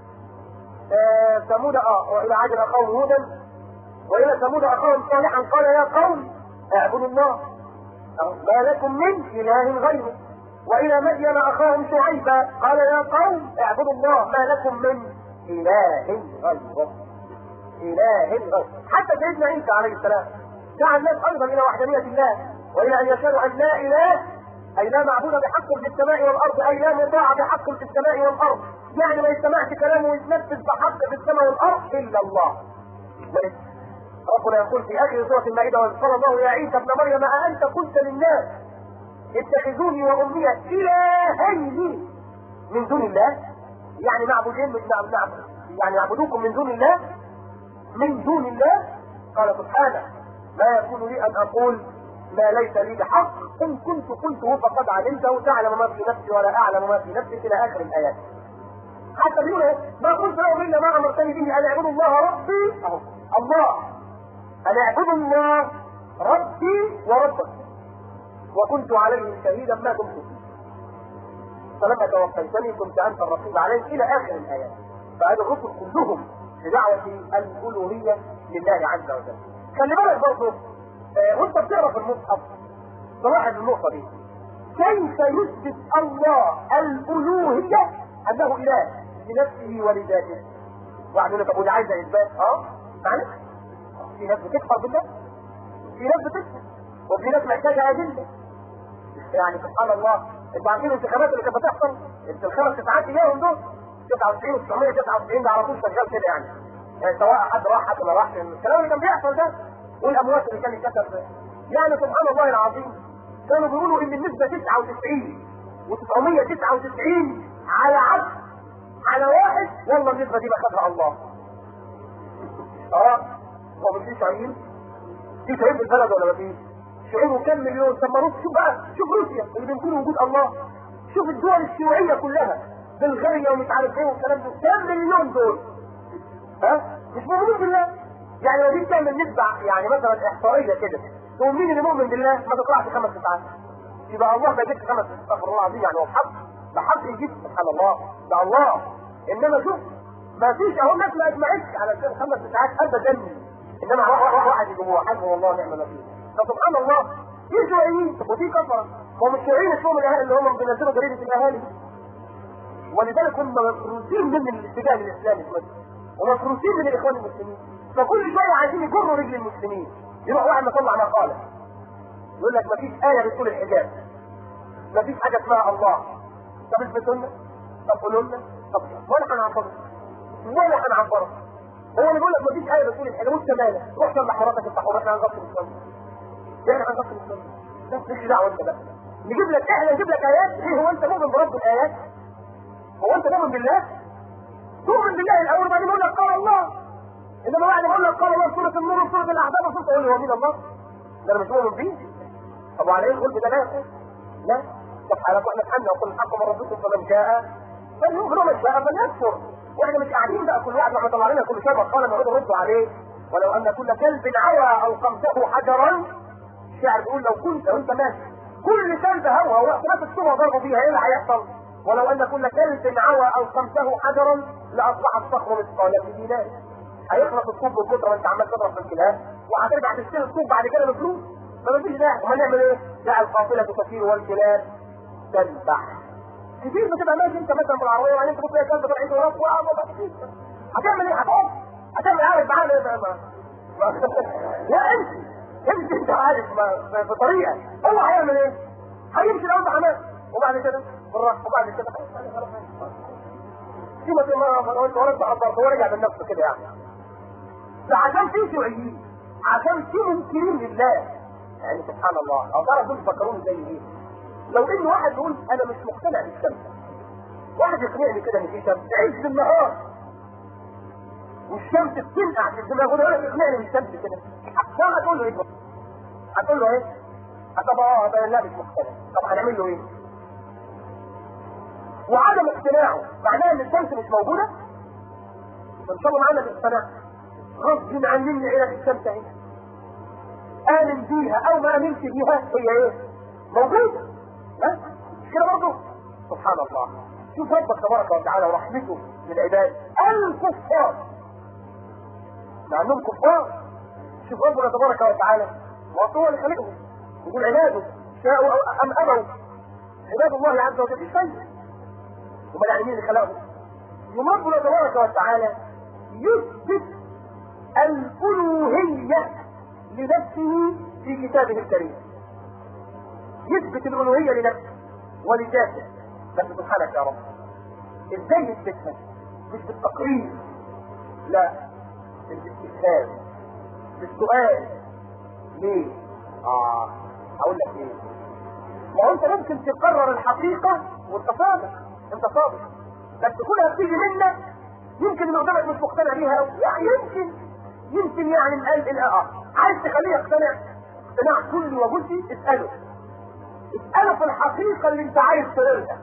آه ثمود اه والى عاد اخاهم هودا والى ثمود اخاهم صالحا قال يا قوم اعبدوا الله ما لكم من اله غيره والى مدين اخاهم شعيبا قال يا قوم اعبدوا الله ما لكم من اله غيره اله غيره حتى سيدنا عيسى عليه السلام دعا الناس ايضا الى وحدانيه الله والى ان يشهدوا ان لا اله اي لا معبود بحق في السماء والارض اي لا مطاع بحق في السماء والارض يعني ما يستمعش كلامه ويتنفذ بحق في السماء والارض الا الله ربنا يقول في اخر سوره المائده واذ قال الله يا عيسى ابن مريم اانت قلت للناس اتخذوني وامي الهين من دون الله يعني معبودين نعم نعم يعني يعبدوكم من دون الله من دون الله قال سبحانه ما يكون لي ان اقول ما ليس لي بحق ان كنت قلته فقد علمته تعلم ما في نفسي ولا اعلم ما في نفسك الى اخر الايات حتى بيقول ما قلت لهم الا ما امرتني به ان اعبدوا الله ربي اهو الله ان اعبدوا الله ربي وربك وكنت عليهم شهيدا ما دمت فيه فلما توفيتني كنت انت الرقيب عليهم الى اخر الايات فهذا الرسل كلهم في دعوه الالوهيه لله عز وجل خلي بالك برضه آه وانت بتقرا في المصحف تلاحظ النقطه دي كيف يثبت الله الالوهيه انه اله لنفسه ولذاته واحد يقول طب ودي عايزه اثبات اه معلش في ناس بتكفر بالله في ناس بتكفر وفي ناس محتاجه ادله يعني سبحان الله انتوا عارفين الانتخابات اللي كانت بتحصل انت الخمس تسعات ايام دول 99 و 999 ده على طول شغال كده يعني. يعني سواء حد راح حد ما راحش الكلام اللي كان بيحصل ده والاموات اللي كان يتكتب ده يعني سبحان الله العظيم كانوا بيقولوا ان النسبه 99 و999 على عبد على واحد والله النسبه دي بخدها الله اه هو مش في شعير في شعير في البلد ولا ما فيش شعوب كم مليون ثم روسيا شوف بقى شوف روسيا اللي بنقول وجود الله شوف الدول الشيوعيه كلها بلغاريا ومش عارف ايه والكلام ده كم مليون دول ها مش مؤمنين بالله يعني لو دي تعمل نسبة يعني مثلا احصائية كده تقول مين اللي مؤمن بالله ما تطلعش خمس ساعات يبقى الله ما يجيبش خمس استغفر الله العظيم يعني هو بحق بحق يجيب سبحان الله ده الله انما شوف ما فيش اهو الناس ما اجمعتش على خمس ساعات ابدا انما واحد يجيبوه حسبه والله ونعم الوكيل فسبحان الله في شيوعيين وفي كفره هم مش شيوعيين اسمهم الاهالي اللي هم بينزلوا جريده الاهالي ولذلك هم مفروسين من الاتجاه الاسلامي ومفروسين من الاخوان المسلمين فكل شويه عايزين يجروا رجل المسلمين يروح واحد مطلع مقاله يقول لك مفيش ايه بتقول الحجاب مفيش حاجه اسمها الله طب اثبتوا لنا طب قولوا لنا طب ولا هنعبرك ولا هنعبرك هو اللي بيقول لك مفيش ايه بتقول الحجاب وانت مالك روح صلح حراتك الصحوه احنا هنغطي الاسلام احنا هنغطي الاسلام بس مش دعوه انت بقى نجيب لك احنا نجيب لك ايات ايه هو انت مؤمن برب الايات هو انت مؤمن بالله تؤمن بالله الاول بعدين يقول لك قال الله انما بعد ما اقول لك قال الله سوره النور وسوره الاحزاب وسوره تقول لي هو مين الله ده انا مش مؤمن بيه طب وعليه الخلق ده لا لا طب على احنا اتحنا وقل الحق من ربكم فمن شاء فليؤمن ومن شاء فليكفر واحنا مش قاعدين بقى كل واحد واحنا طلع لنا كل شيء قال نقعد نرد عليه ولو ان كل كلب عوى القمته حجرا الشاعر بيقول لو كنت وانت ماشي كل كلب هوى وقت ما تكتبها ضربوا فيها ايه اللي هيحصل ولو ان كل كلب عوى القمته حجرا لاصبح الصخر مثقال في دينار هيخلص الطوب من كتر ما انت عمال تضرب في الكلاب وهترجع تشتري الطوب بعد كده بفلوس فما فيش داعي امال نعمل ايه؟ لا القافله تسير والكلاب تذبح كتير بتبقى ماشي انت مثلا في العربيه وبعدين تبص تلاقي كلب طلعت وراك هتعمل ايه؟ هتقف هتعمل عارف معاه لا انت انت انت عارف ما في طريقه هو هيعمل ايه؟ هيمشي الاول بحماس وبعد كده بالراحه وبعد كده سيبك ما ما انت ورد عبرت هو رجع من نفسه كده يعني ده عشان في شيوعيين عشان في منكرين لله يعني سبحان الله او تعرف دول بيفكروني زي ايه لو ان واحد يقول انا مش مقتنع بالشمس واحد يقنعني كده ان في شمس عز النهار والشمس بتنقع في الدماغ ويقول لك اقنعني بالشمس كده عشان هتقول له ايه هتقول له ايه طب اه ده لا مش مقتنع طب هنعمل له ايه وعدم اقتناعه معناه ان الشمس مش موجوده ان شاء الله معانا باقتناع غصب عن مني عيلة الشمس اهي امن بيها او ما امنش بيها هي ايه موجوده ها مش كده برضه سبحان الله شوف ربك تبارك وتعالى ورحمته للعباد الكفار مع انهم كفار شوف ربنا تبارك وتعالى وهو اللي خلقهم يقول عباده شاءوا أو ام ابوا عباد الله عز وجل مش شيء هم يعني مين اللي خلقهم يوم ربنا تبارك وتعالى يثبت الالوهيه لنفسه في كتابه الكريم يثبت الالوهيه لنفسه ولذاته بس سبحانك يا رب ازاي يثبتها مش بالتقرير لا بالاستفهام بالسؤال ليه اه اقول لك ايه ما هو انت ممكن تقرر الحقيقه وانت صادق انت صادق بس كلها بتيجي منك يمكن اللي قدامك مش مقتنع بيها قوي يعني يمكن يمكن يعني القلب الاه عايز تخليه يقتنع اقتناع كلي وجزئي اساله اساله في الحقيقه اللي انت عايز تقولها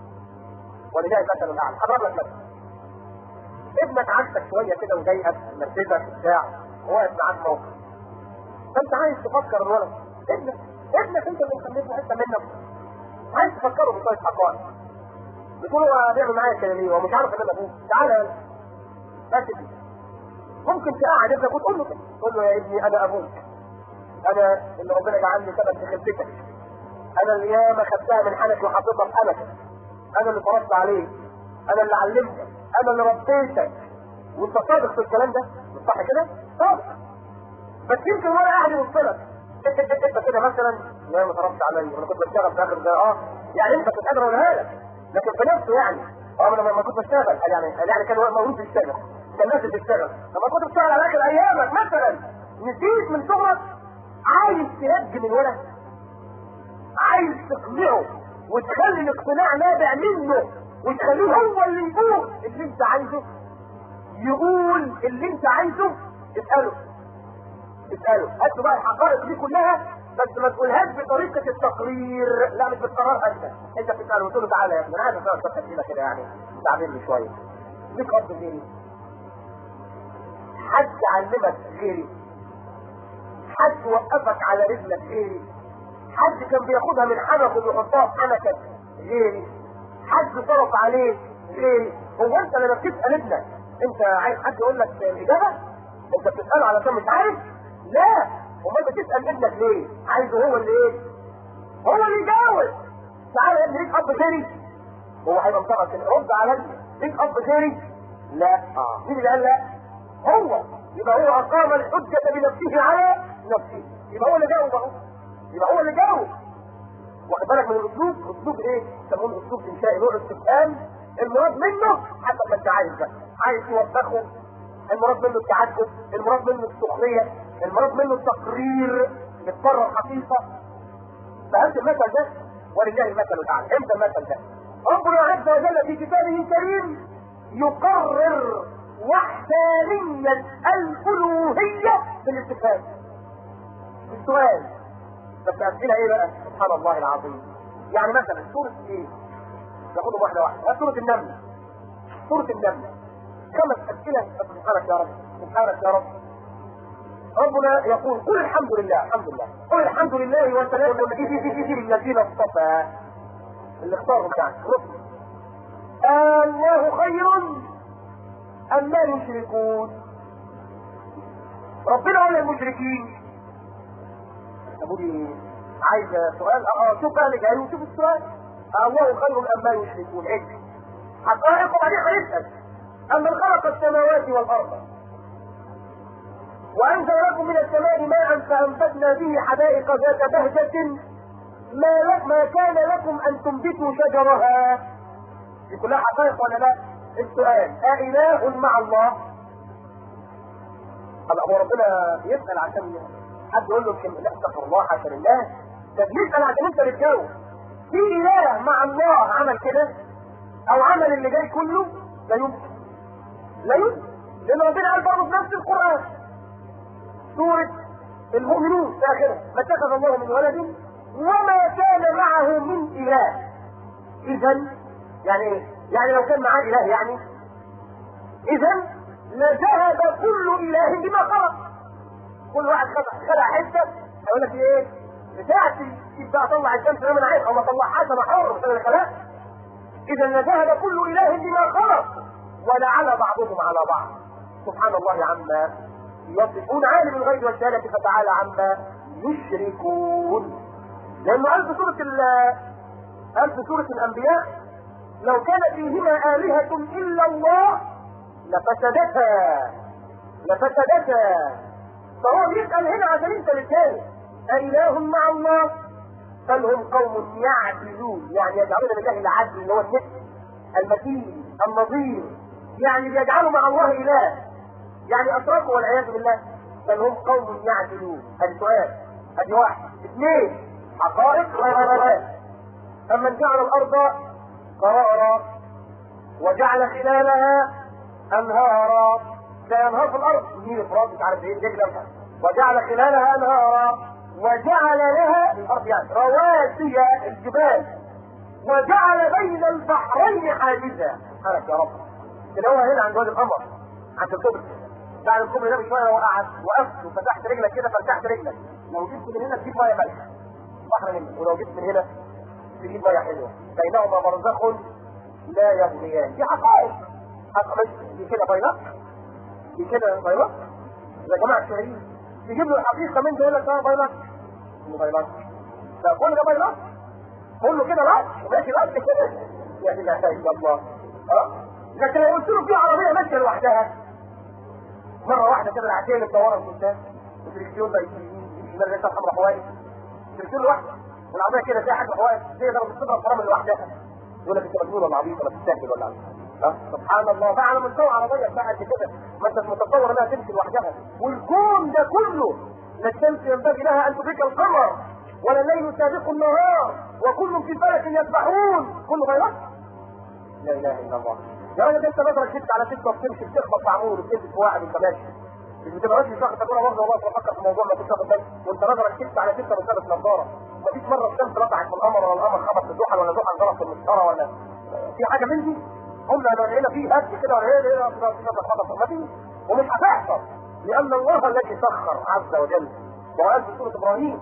ولذلك مثلا الاعلى هضرب لك مثلا ابنك عكسك شويه كده وضايقك منرفزك بتاع واقف معاك موقف فانت عايز تفكر الولد ابنك ابنك انت اللي مخلفه حته منك عايز تفكره بشويه حقائق بتقول هو بيعمل معايا كده ليه هو مش عارف ان انا ابوه تعالى بس كده ممكن تقعد ابنك وتقول له كده تقول له يا ابني انا ابوك انا اللي ربنا جعلني سبب في خلفتك انا اللي ياما خدتها من حنك وحطيتها في حنك انا اللي فرضت عليك انا اللي علمتك انا اللي ربيتك وانت صادق في الكلام ده مش صح كده؟ صادق بس يمكن ولا قاعد يبص لك انت انت انت كده مثلا لا ما صرفت عليا انا كنت بشتغل في اخر ده اه يعني انت كنت قادر اقولها لك لكن في نفسه يعني اه انا لما كنت بشتغل يعني يعني كان مولود بيشتغل كان نازل بيشتغل لما كنت بشتغل على اخر ايامك مثلا نسيت من صغرك عايز تنجم الولد عايز تقنعه وتخلي الاقتناع نابع منه وتخليه هو اللي يقول اللي انت عايزه يقول اللي انت عايزه اساله اساله هات له بقى الحقائق دي كلها بس ما تقولهاش بطريقه التقرير لا مش بتقررها انت انت بتساله وتقول له تعالى يا ابني انا عايز اسالك شويه اسئله كده يعني تعبيرني شويه ليك اب غيري حد علمك غيري حد وقفك على رجلك غيري حد كان بياخدها من حنك وبيحطها في حنكك غيري حد صرف عليك غيري هو انت لما بتسال ابنك انت عايز حد يقول لك الاجابه انت بتساله علشان مش عارف لا امال بتسال ابنك ليه عايزه هو اللي ايه هو اللي يجاوب تعالى يا ابني ليك اب غيري هو هيبقى مطلع كده رد عليا ليك اب غيري لا اه مين اللي قال لا هو يبقى هو اقام الحجه بنفسه على نفسه يبقى هو اللي جاوب اهو يبقى هو اللي جاوب واخد بالك من الاسلوب اسلوب ايه يسمونه اسلوب انشائي نوع استفهام المراد منه حسب ما انت عايز بقى عايز توبخه المراد منه التعدد المراد منه السخريه المراد منه التقرير لتبرر حقيقه فهمت المثل ده ولله المثل الاعلى امتى المثل ده ربنا عز وجل في كتابه الكريم يقرر وحدانية الألوهية في الاستفهام السؤال بس أسئلة إيه بقى؟ سبحان الله العظيم يعني مثلا سورة إيه؟ ناخدهم واحدة واحدة سورة النمل سورة النمل خمس أسئلة سبحانك يا رب سبحانك يا رب ربنا يقول قل الحمد لله الحمد لله قل الحمد لله وسلام الذين اصطفى اللي اختارهم يعني رسل الله خير أم ما يشركون ربنا ولا المشركين ابو لي عايز سؤال اه شوف بقى اللي جاي وشوف السؤال الله خير اما يشركون عد حقائق وبعدين هيسال اما خلق السماوات والارض وانزل لكم من السماء ماء فانبتنا به حدائق ذات بهجة ما لك ما كان لكم ان تنبتوا شجرها دي كلها حقائق ولا لا؟ السؤال أإله مع الله؟ هلا هو ربنا يسأل عشان حد يقول له لا استغفر الله حاشا لله ده بيسأل عشان انت بتجاوب في إله مع الله عمل كده أو عمل اللي جاي كله لا يمكن لا يمكن لأن ربنا قال برضه في نفس القرآن سورة المؤمنون في آخرها ما اتخذ الله من ولد وما كان معه من إله إذا يعني إيه؟ يعني لو كان معاه إله يعني إذا لذهب كل إله بما خلق كل واحد خلق خلق حتة هيقول لك إيه بتاعتي يبقى أطلع الشمس زي ما أنا عايز أو ما أطلعهاش أنا حر مش أنا اللي خلقت إذا لذهب كل إله بما خلق ولعل بعضهم على بعض سبحان الله عما يصفون عالم الغيب والشهادة فتعالى عما يشركون لأنه قال في سورة قال في سورة الأنبياء لو كان فيهما آلهة إلا الله لفسدتا لفسدتا فهو بيسأل هنا عشان انت بالتالي أإله مع الله بل هم قوم يعدلون يعني يجعلون لله العدل اللي هو النفس المتين النظير يعني بيجعلوا مع الله إله يعني أشركوا والعياذ بالله بل هم قوم يعدلون هذا سؤال هذه واحد اثنين حقائق وغرابات أما جعل الأرض قرارا وجعل خلالها انهارا كانهار في الارض مين فرات مش عارف ايه جدا وجعل خلالها انهارا وجعل لها الارض يعني رواسي الجبال وجعل بين البحرين حاجزا سبحانك يا رب اللي هو هنا عند وادي القمر عند الكوبري بعد الكوبري ده بشويه وقعت وقفت وفتحت رجلك كده فتحت رجلك لو جبت من هنا تجيب ميه مالحه بحر منه ولو جبت من هنا تجيب ميه حلوه بينهما برزخ لا يبغيان دي حقائق حقائق دي كده بيضاء دي كده بيضاء يا جماعه الشهرين تجيب له الحقيقه من ده يقول لك اه بيضاء بيضاء لا كل ده بيضاء كله كده لا ماشي لا كده يعني لا اله الا الله اه لكن لو قلت له في عربيه ماشيه لوحدها مره واحده كده العتيه اللي مدوره من قدام الدركسيون ده يمين ده لسه حمراء حوالي الدركسيون لوحده والعربيه كده فيها حاجه حوالي زي لو بتضرب فرامل لوحدها يقول لك انت مجنون ولا عبيط ولا بتستهبل ولا ها سبحان الله فعلا مستوى عربيه بتاعت كده ما انتش متصور انها تمشي لوحدها والكون ده كله لا الشمس ينبغي لها ان تدرك القمر ولا الليل سابق النهار وكل في فلك يسبحون كله غيرك لا اله الا الله يا راجل انت نظرك شفت على ستة وبتمشي بتخبط في عمود وبتمشي في واحد وانت ماشي مش بتبقاش مش واخد تجربه برضه والله بفكر في موضوع ما كنتش واخد بالي وانت نظرك شفت على ستة من لابس نظاره مفيش مره الشمس رفعت في القمر ولا القمر خبط في الزحل ولا زحل ضرب في المسطره ولا في حاجه من دي قلنا لو لقينا فيه هد كده ولا ايه ايه خبط ما فيش ومش هتحصل لان الله الذي سخر عز وجل وقال في سوره ابراهيم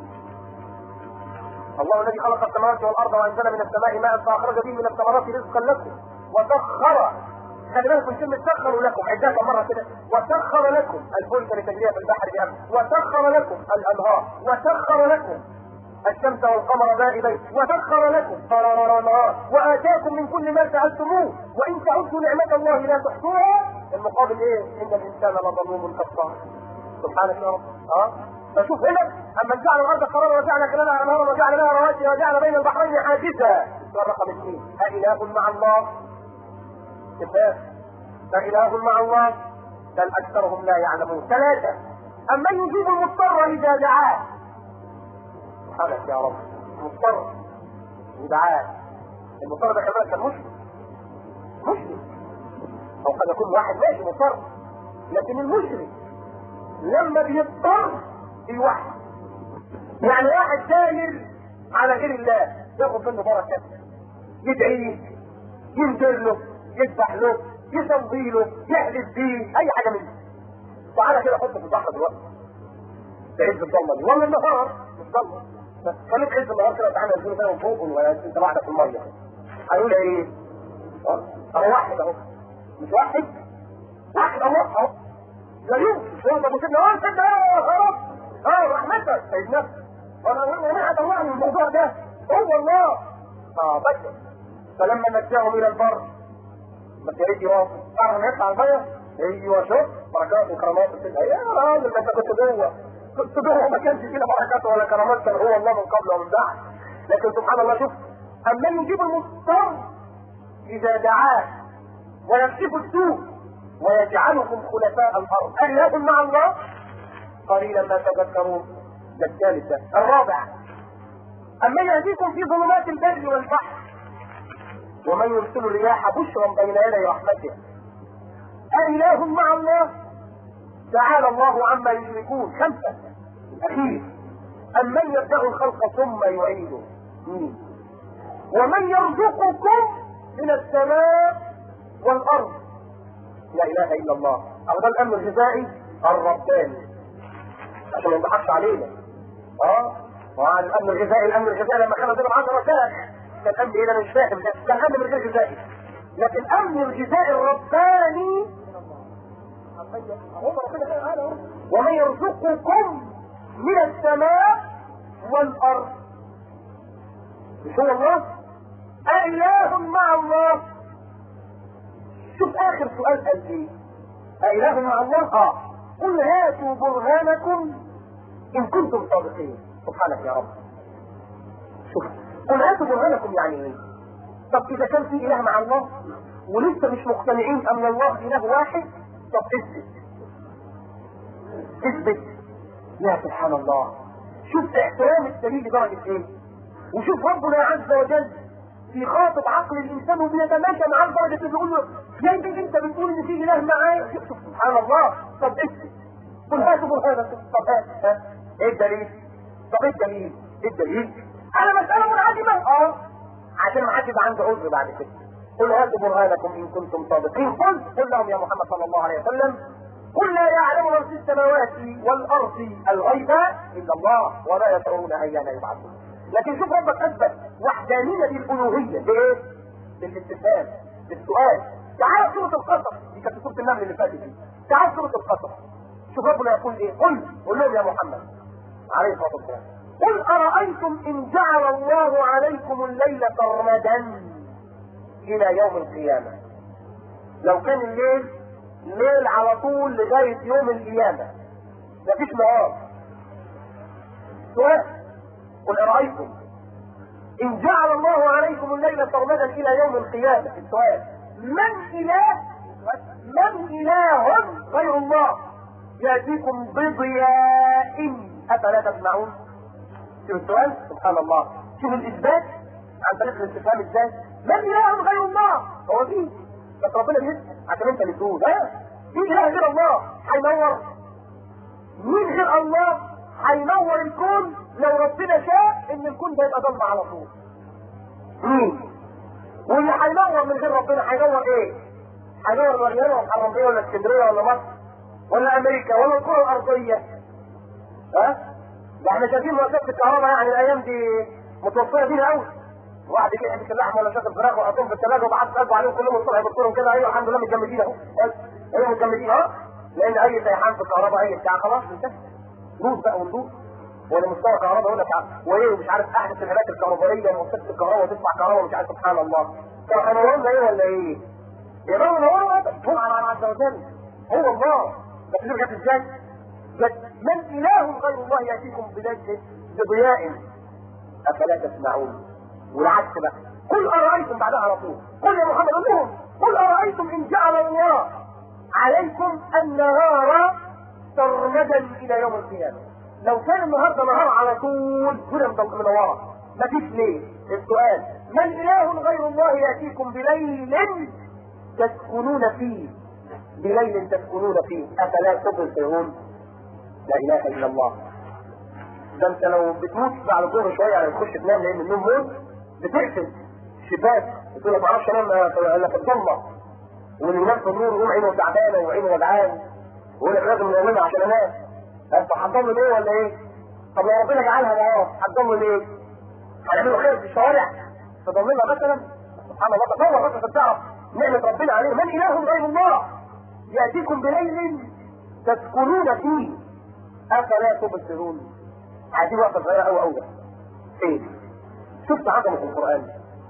الله الذي خلق السماوات والارض وانزل من السماء ماء فاخرج به من الثمرات رزقا لكم وسخر خلي بالك من كلمة سخروا لكم عدها مرة كده وسخر لكم الفلك لتجريها في البحر بأمر وسخر لكم الأنهار وسخر لكم الشمس والقمر دائبين وسخر لكم قرارا وآتاكم من كل ما سألتموه وإن تعدوا نعمة الله لا تحصوها المقابل إيه؟ إن الإنسان لظلوم كفار سبحانك يا رب اه فشوف هنا اما جعل الارض قرارا وجعل خلالها انهارا وجعل لها رواسي وجعل بين البحرين حاجزا السؤال رقم اثنين أإله مع الله؟ كفاف فإله مع الله بل أكثرهم لا يعلمون ثلاثة أما يجيب المضطر إذا دعاه سبحانك يا رب مضطر ودعاه المضطر ده كمان كان مشرك مشرك أو قد يكون واحد ماشي مضطر لكن المشرك لما بيضطر بيوحد يعني واحد داير على غير الله ياخد منه بركة يدعيه ينذر له يذبح له يصلي له يحلف بيه اي حاجه منه تعالى كده حطه في البحر دلوقتي في عز الضلمه دي ولا النهار مش ضلمه خليك عز النهار كده تعالى ينزلوا كده من فوق وانت لوحدك في الميه هيقول ايه؟ اهو واحد اهو مش واحد واحد اهو اهو لا يمكن مش واحد ابو سيدنا اه سيدنا يا رب اه رحمتك سيدنا وانا وانا هطلعني من الموضوع ده هو الله اه بس فلما نجاهم الى البر ما تريد يروح تعرف ان يطلع الميه ايوه شوف بركات وكرامات كده يا راجل ده انت كنت جوه كنت جوه ما كانش فينا بركات ولا كرامات كان هو الله من قبل ومن بعد لكن سبحان الله شوف اما يجيب المضطر اذا دعاه ويكشف السوء ويجعلكم خلفاء الارض اله مع الله قليلا ما تذكرون ده الثالث الرابع اما يهديكم في ظلمات البر والبحر ومن يرسل الرياح بشرا بين يدي رحمته أإله مع الله تعالى الله عما يشركون خمسة أخير أمن يبدأ الخلق ثم يعيده مين؟ ومن يرزقكم من السماء والأرض لا إله إلا الله هذا الأمن الغذائي الرباني عشان ما يضحكش علينا اه وعن الأمن الغذائي الأمن الغذائي لما كانوا بينهم 10 سنة كان أمن إيه أنا مش فاهم ده كان أمن من غير غذائي لكن أمن الغذائي الرباني ومن يرزقكم من السماء والأرض مش هو الله أإله مع الله شوف آخر سؤال قال إيه أإله مع الله آه قل هاتوا برهانكم إن كنتم صادقين سبحانك يا رب شوف قل هاتوا برهانكم يعني إيه طب إذا كان في إله مع الله ولسه مش مقتنعين أن الله إله واحد طب اثبت اثبت يا سبحان الله شوف احترام الدليل لدرجة ايه وشوف ربنا عز وجل في خاطب عقل الانسان وبيتماشى معاه لدرجة انه بيقول له يمكن انت بتقول ان في اله معايا شوف سبحان الله طب اثبت قل هاتوا برهانكم طب هات ها ايه الدليل؟ طب ايه الدليل؟ ايه الدليل؟ انا مسألة منعدمة اه عشان ما حدش يبقى عنده عذر بعد كده قل هاتوا برهانكم ان كنتم صادقين قل قل لهم يا محمد صلى الله عليه وسلم قل لا يعلم من في السماوات والارض الغيب الا الله ولا يشعرون ايان يبعثون لكن شوف ربك اثبت وحدانيه الالوهيه بايه؟ بالاستفهام بالسؤال تعال سوره القصص دي كانت سوره النمل اللي فاتت دي تعال سوره القصص شوف ربنا يقول ايه قل قل لهم يا محمد عليه الصلاه والسلام قل ارايتم ان جعل الله عليكم الليل سرمدا الى يوم القيامة لو كان الليل ليل على طول لغاية يوم القيامة مفيش نهار سؤال قل أرأيتم إن جعل الله عليكم الليل سرمدا إلى يوم القيامة السؤال من إله من إله غير الله يأتيكم بضياء أفلا تسمعون شوف السؤال سبحان الله شوف الإثبات عن طريق الاستفهام ازاي من اله غير الله هو في بس ربنا بيسال عشان انت اللي تقول ها في اله غير الله هينور مين غير الله هينور الكون لو ربنا شاء ان الكون ده يبقى ضلمه على طول مين واللي هينور من غير ربنا هينور ايه هينور مريانه ولا حرمبيه ولا اسكندريه ولا مصر ولا امريكا ولا الكره الارضيه ها ده احنا شايفين مؤسسه الكهرباء يعني الايام دي متوفره بينا قوي واحد يجي يحبس اللحم ولا شاف الفراخ وحطهم في الثلاجه وبعت قلبه عليهم كلهم الصبح يبصرهم كده ايوه الحمد لله متجمدين اهو ايوه متجمدين اهو لان اي سيحان في الكهرباء اي بتاع خلاص انتهى دوس بقى وندوس ولا مستوى كهرباء يقول لك وايه مش عارف احدث الحاجات الكهربائيه مؤسسه الكهرباء وتدفع كهرباء مش عارف سبحان الله كانوا ايه ولا ايه؟ يقولوا نورنا هو على عز وجل هو الله بس دي جت ازاي؟ جت من اله غير الله ياتيكم بضياء افلا تسمعون والعكس بقى قل ارايتم بعدها على طول قل يا محمد قل لهم قل ارايتم ان جعل الله عليكم النهار سرمدا الى يوم القيامه لو كان النهارده نهار على طول كده منوره مفيش ليه السؤال من اله غير الله ياتيكم بليل تسكنون فيه بليل تسكنون فيه افلا تبصرون لا اله الا الله ده انت لو بتموت بعد الظهر شويه يعني تخش تنام لان النوم موت بتقفل شباك وتقول ما اعرفش انام الا في الضلمه واللي ينام في النور يقوم عينه تعبانه وعينه وجعان ويقول لك لازم ننام عشان انام انت هتضل ليه ولا ايه؟ طب لو ربنا جعلها نهار هتضل ليه؟ هنعمله خير في الشوارع تضللنا مثلا سبحان الله تصور بس عشان تعرف نعمة ربنا عليه من اله غير الله ياتيكم بليل تسكنون فيه افلا تبصرون عايزين وقفه صغيره قوي قوي فين شفت عظمه القران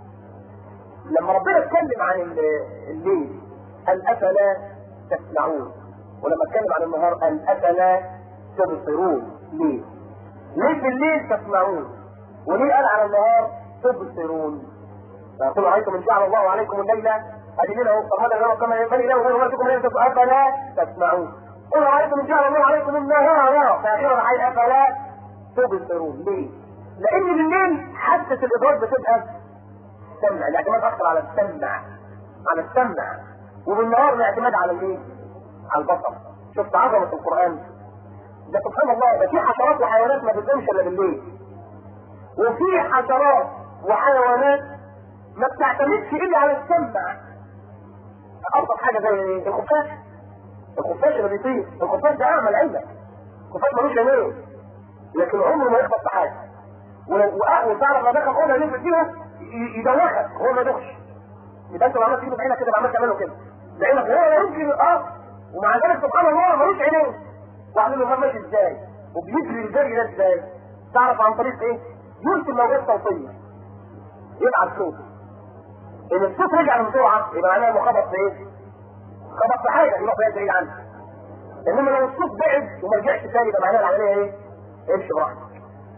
لما ربنا اتكلم عن الليل قال افلا تسمعون ولما اتكلم عن النهار قال افلا تبصرون ليه؟ ليه في الليل تسمعون؟ وليه قال على النهار تبصرون؟ فقل رايتم ان جعل الله عليكم الليل ادي ليله فهذا غير كما ينبغي له غير ولكم ليله افلا تسمعون قل رايتم ان جعل الله عليكم النهار فاخيرا عين افلا تبصرون ليه؟ لان بالليل حاسه الادراك بتبقى سمع الاعتماد اكثر على السمع على السمع وبالنهار الاعتماد على الايه؟ على البصر شفت عظمه القران ده سبحان الله ده في حشرات وحيوانات ما بتقومش الا بالليل وفي حشرات وحيوانات ما بتعتمدش الا على السمع ابسط حاجه زي الخفاش الخفاش اللي بيطير الخفاش ده اعمى عندك الخفاش ملوش عينين لكن عمره ما يخبط في حاجه وتعرف لو دخل اوضه نزل فيها يدوخك هو ما يدوخش يبقى انت لو عملت ايده بعينك كده عملت تعمله كده بعينك هو يمكن اه ومع ذلك سبحان الله ملوش عينين وعامل له ماشي ازاي وبيجري الجري ده ازاي تعرف عن طريق ايه يرسل موجات صوتيه يبعت صوت ان الصوت رجع بسرعه يبقى معناه انه خبط في ايه خبط في حاجه يروح بعيد عنها انما لو الصوت بعد وما رجعش تاني يبقى معناه العمليه ايه امشي براحتك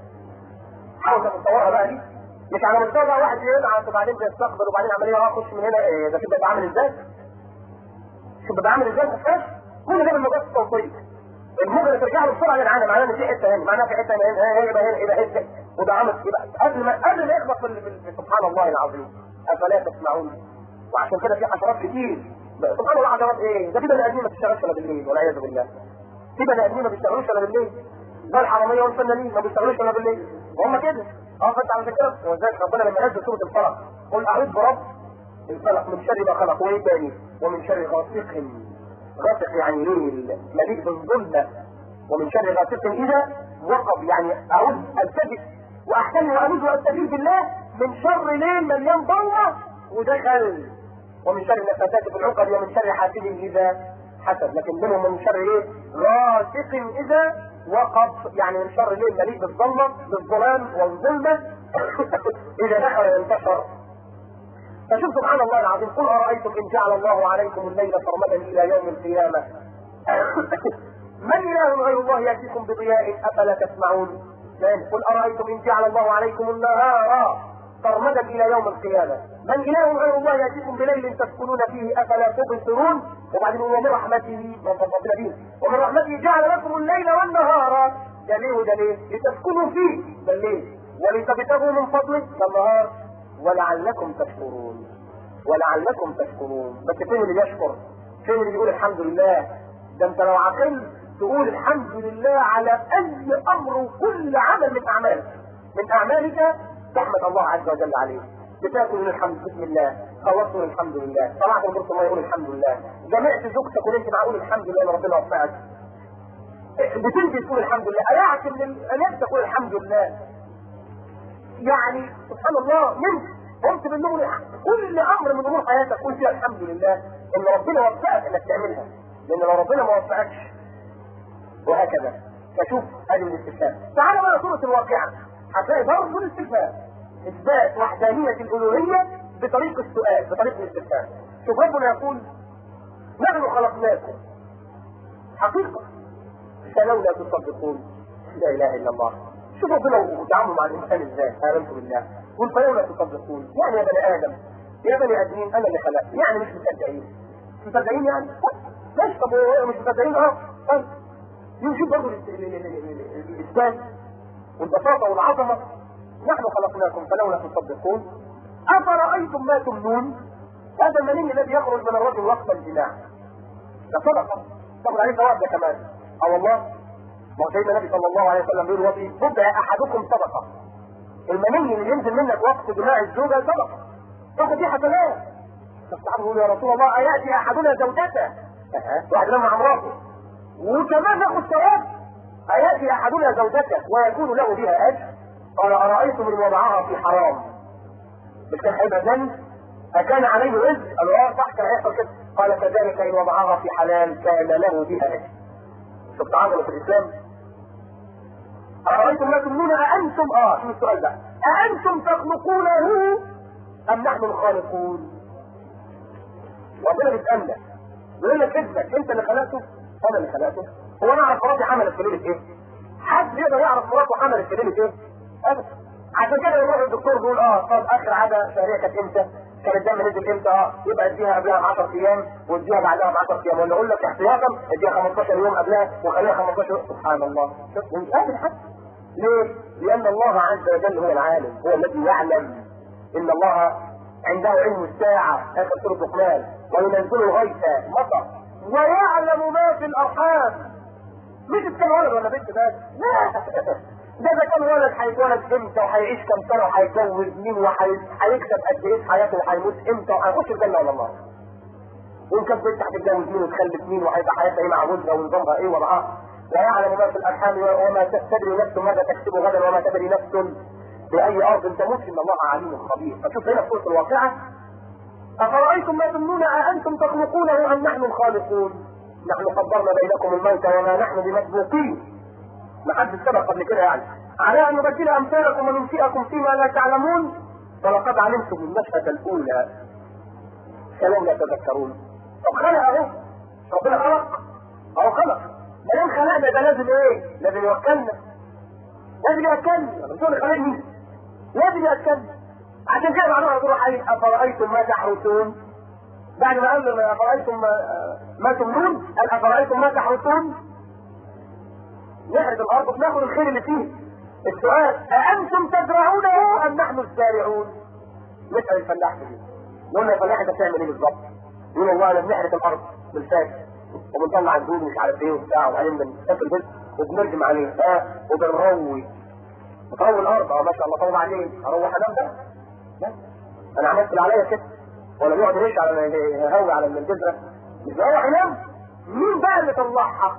حاول تتصورها بقى دي مش على مستوى بقى واحد يبعت وبعدين بيستقبل وبعدين عمليه اه اخش من هنا إيه ده كده عامل ازاي شوف بيبقى عامل ازاي الخفاش كل ده بالموجات الصوتيه الموجه اللي ترجع له بسرعه يا جدعان معناها ان في حته هنا معناها في حته هنا هنا يبقى هنا يبقى هنا وده عمل يبقى قبل ما قبل ما يخبط في سبحان الله العظيم افلا تسمعون وعشان كده في حشرات كتير سبحان الله حشرات ايه ده في بني ادمين ما بتشتغلش الا بالليل والعياذ بالله في بني ادمين ما بيشتغلوش الا بالليل ده الحراميه والفنانين ما بيشتغلوش الا بالليل وهم كده اه فانت على كده ولذلك ربنا لما نزل سوره الفلق قل اعوذ برب الفلق من شر ما خلق وايه تاني ومن شر غاسق غاسق يعني ليل مليء بالظلمه ومن شر غاسق اذا وقب يعني اعوذ التجد واحسن واعوذ واستجيب بالله من شر ليل مليان ضلمه ودخل ومن شر النفاثات في العقد ومن شر حاسد اذا حسد لكن منهم من شر ايه غاسق اذا وقب يعني من شر الليل مليء بالظلمه بالظلام والظلمه اذا دخل وانتشر فشوف سبحان الله العظيم قل ارايتم ان جعل الله عليكم الليل سرمدا الى يوم القيامه من اله غير الله ياتيكم بضياء افلا تسمعون قل ارايتم ان جعل الله عليكم النهار سرمدا الى يوم القيامه من اله غير الله ياتيكم بليل تسكنون فيه افلا تبصرون وبعدين ومن رحمته ما فضلنا به ومن رحمته جعل لكم الليل والنهار ده ليه وده ليه لتسكنوا فيه ده الليل ولتبتغوا من فضله ده النهار ولعلكم تشكرون ولعلكم تشكرون بس فين اللي يشكر فين اللي بيقول الحمد لله ده انت لو عقلت تقول الحمد لله على اي امر وكل عمل من اعمالك من اعمالك تحمد الله عز وجل عليه بتاكل الحمد بسم الله خلصت الحمد لله طلعت من الله يقول الحمد لله جمعت زوجتك وانت معقول الحمد لله ربنا وفقك بتنزل تقول الحمد لله قلعت من الانام تقول الحمد لله يعني سبحان الله نمت قمت بالنوم كل امر من امور حياتك قول فيها الحمد لله ان ربنا وفقك انك تعملها لان لو ربنا ما وفقكش وهكذا فشوف هذه الاستفهام تعال بقى سوره الواقعه هتلاقي برضه الاستفهام اثبات وحدانيه الالوهيه بطريق السؤال بطريق الاستفهام شوف ربنا يقول نحن خلقناكم حقيقه فلولا تصدقون لا اله الا الله شوف ربنا تعامل مع الانسان ازاي امنت بالله قل فلولا تصدقون يعني يا بني ادم يا بني ادمين انا اللي خلقت يعني مش مصدقين مش مصدقين يعني ماشي طب مش مصدقين اه طيب يشوف برضه الاثبات والبساطه والعظمه نحن خلقناكم فلولا تصدقون افرايتم ما تمنون هذا المني الذي يخرج من الرجل وقت الجماع ده صدقه تاخد عليه ثواب ده كمان اه والله ما هو سيدنا النبي صلى الله عليه وسلم بيقول وفي بضع احدكم صدقه المني اللي ينزل منك وقت جماع الزوجه صدقه تاخد فيه حسنات فالصحابه يا رسول الله اياتي احدنا زوجته واحد مع امراته وكمان ناخد ثواب اياتي احدنا زوجته ويكون له بها اجر قال ارايتم ان وضعها في حرام مش كان هيبقى ذنب أكان عليه رزق؟ قالوا اه صح كان هيحصل كده قال كذلك إن وضعها في حلال كان له بها أجر شفت عظمه الاسلام أرأيتم ما تمنون أأنتم آه شو السؤال ده أأنتم تخلقونه أم نحن الخالقون ربنا بيسألنا يقول لك ابنك أنت اللي خلقته أنا اللي خلقته هو أنا أعرف مراتي حملت في ليلة إيه؟ حد يقدر يعرف مراته حملت في ليلة إيه؟ أبدا عشان كده يروح الدكتور يقول اه طب اخر عاده شهريه كانت امتى؟ كان الدم نزل امتى؟ اه يبقى اديها قبلها ب 10 ايام واديها بعدها ب 10 ايام ولا اقول لك احتياطا اديها 15 يوم قبلها وخليها 15 يوم سبحان الله شوف مش قادر حتى ليه؟ لأن الله عز وجل هو العالم هو الذي يعلم إن الله عنده علم الساعة آخر سورة لقمان وينزل الغيث مطر ويعلم ما في الأرحام مش كان ولد ولا بنت بس لا ده اذا كان ولد هيتولد امتى وهيعيش كام سنه وهيتجوز مين وهيكسب قد ايه في حياته وهيموت امتى وهيخش الجنه ولا النار وان كانت بنت هتتجوز مين وتخلف مين وهيبقى حياتها ايه مع جوزها ونظامها ايه وضعها ويعلم ما في الارحام وما تدري نفس ماذا تكسب غدا وما تدري نفس باي ارض تموت ان الله عليم خبير فشوف هنا في سوره الواقعه افرايتم ما تمنون اانتم تخلقونه ام نحن الخالقون نحن قدرنا بينكم الموت وما نحن بمسبوقين ما حد سبق قبل كده يعني على ان نبدل امثالكم وننشئكم فيما لا تعلمون ولقد علمتم النشأة الاولى فلم تذكرون طب خلق اهو ربنا خلق اهو خلق ما دام خلقنا ده لازم ايه؟ لازم يوكلنا لازم يوكلنا مش هو اللي خلقني لازم يوكلنا عشان كده بعدها يقول حي افرايتم ما تحرثون بعد ما قال لنا افرايتم ما, ما تمنون قال افرايتم ما تحرثون نحرث الارض وناخد الخير اللي فيه السؤال أأنتم تزرعونه أم نحن الزارعون؟ نسأل الفلاح كده نقول له الفلاح أنت بتعمل إيه بالظبط؟ يقول والله أنا بنحرث الأرض بالفاس وبنطلع الدود ومش عارف إيه وبتاع وبعدين بنسافر بس وبنرجم عليه اه وبنروي بتروي الأرض اه ما شاء الله طول عليه أروح أنام ده؟ لا أنا عملت اللي عليا كده ولا بيقعد يرش على يهوي على الجزرة مش بيروح ينام مين بقى اللي طلعها؟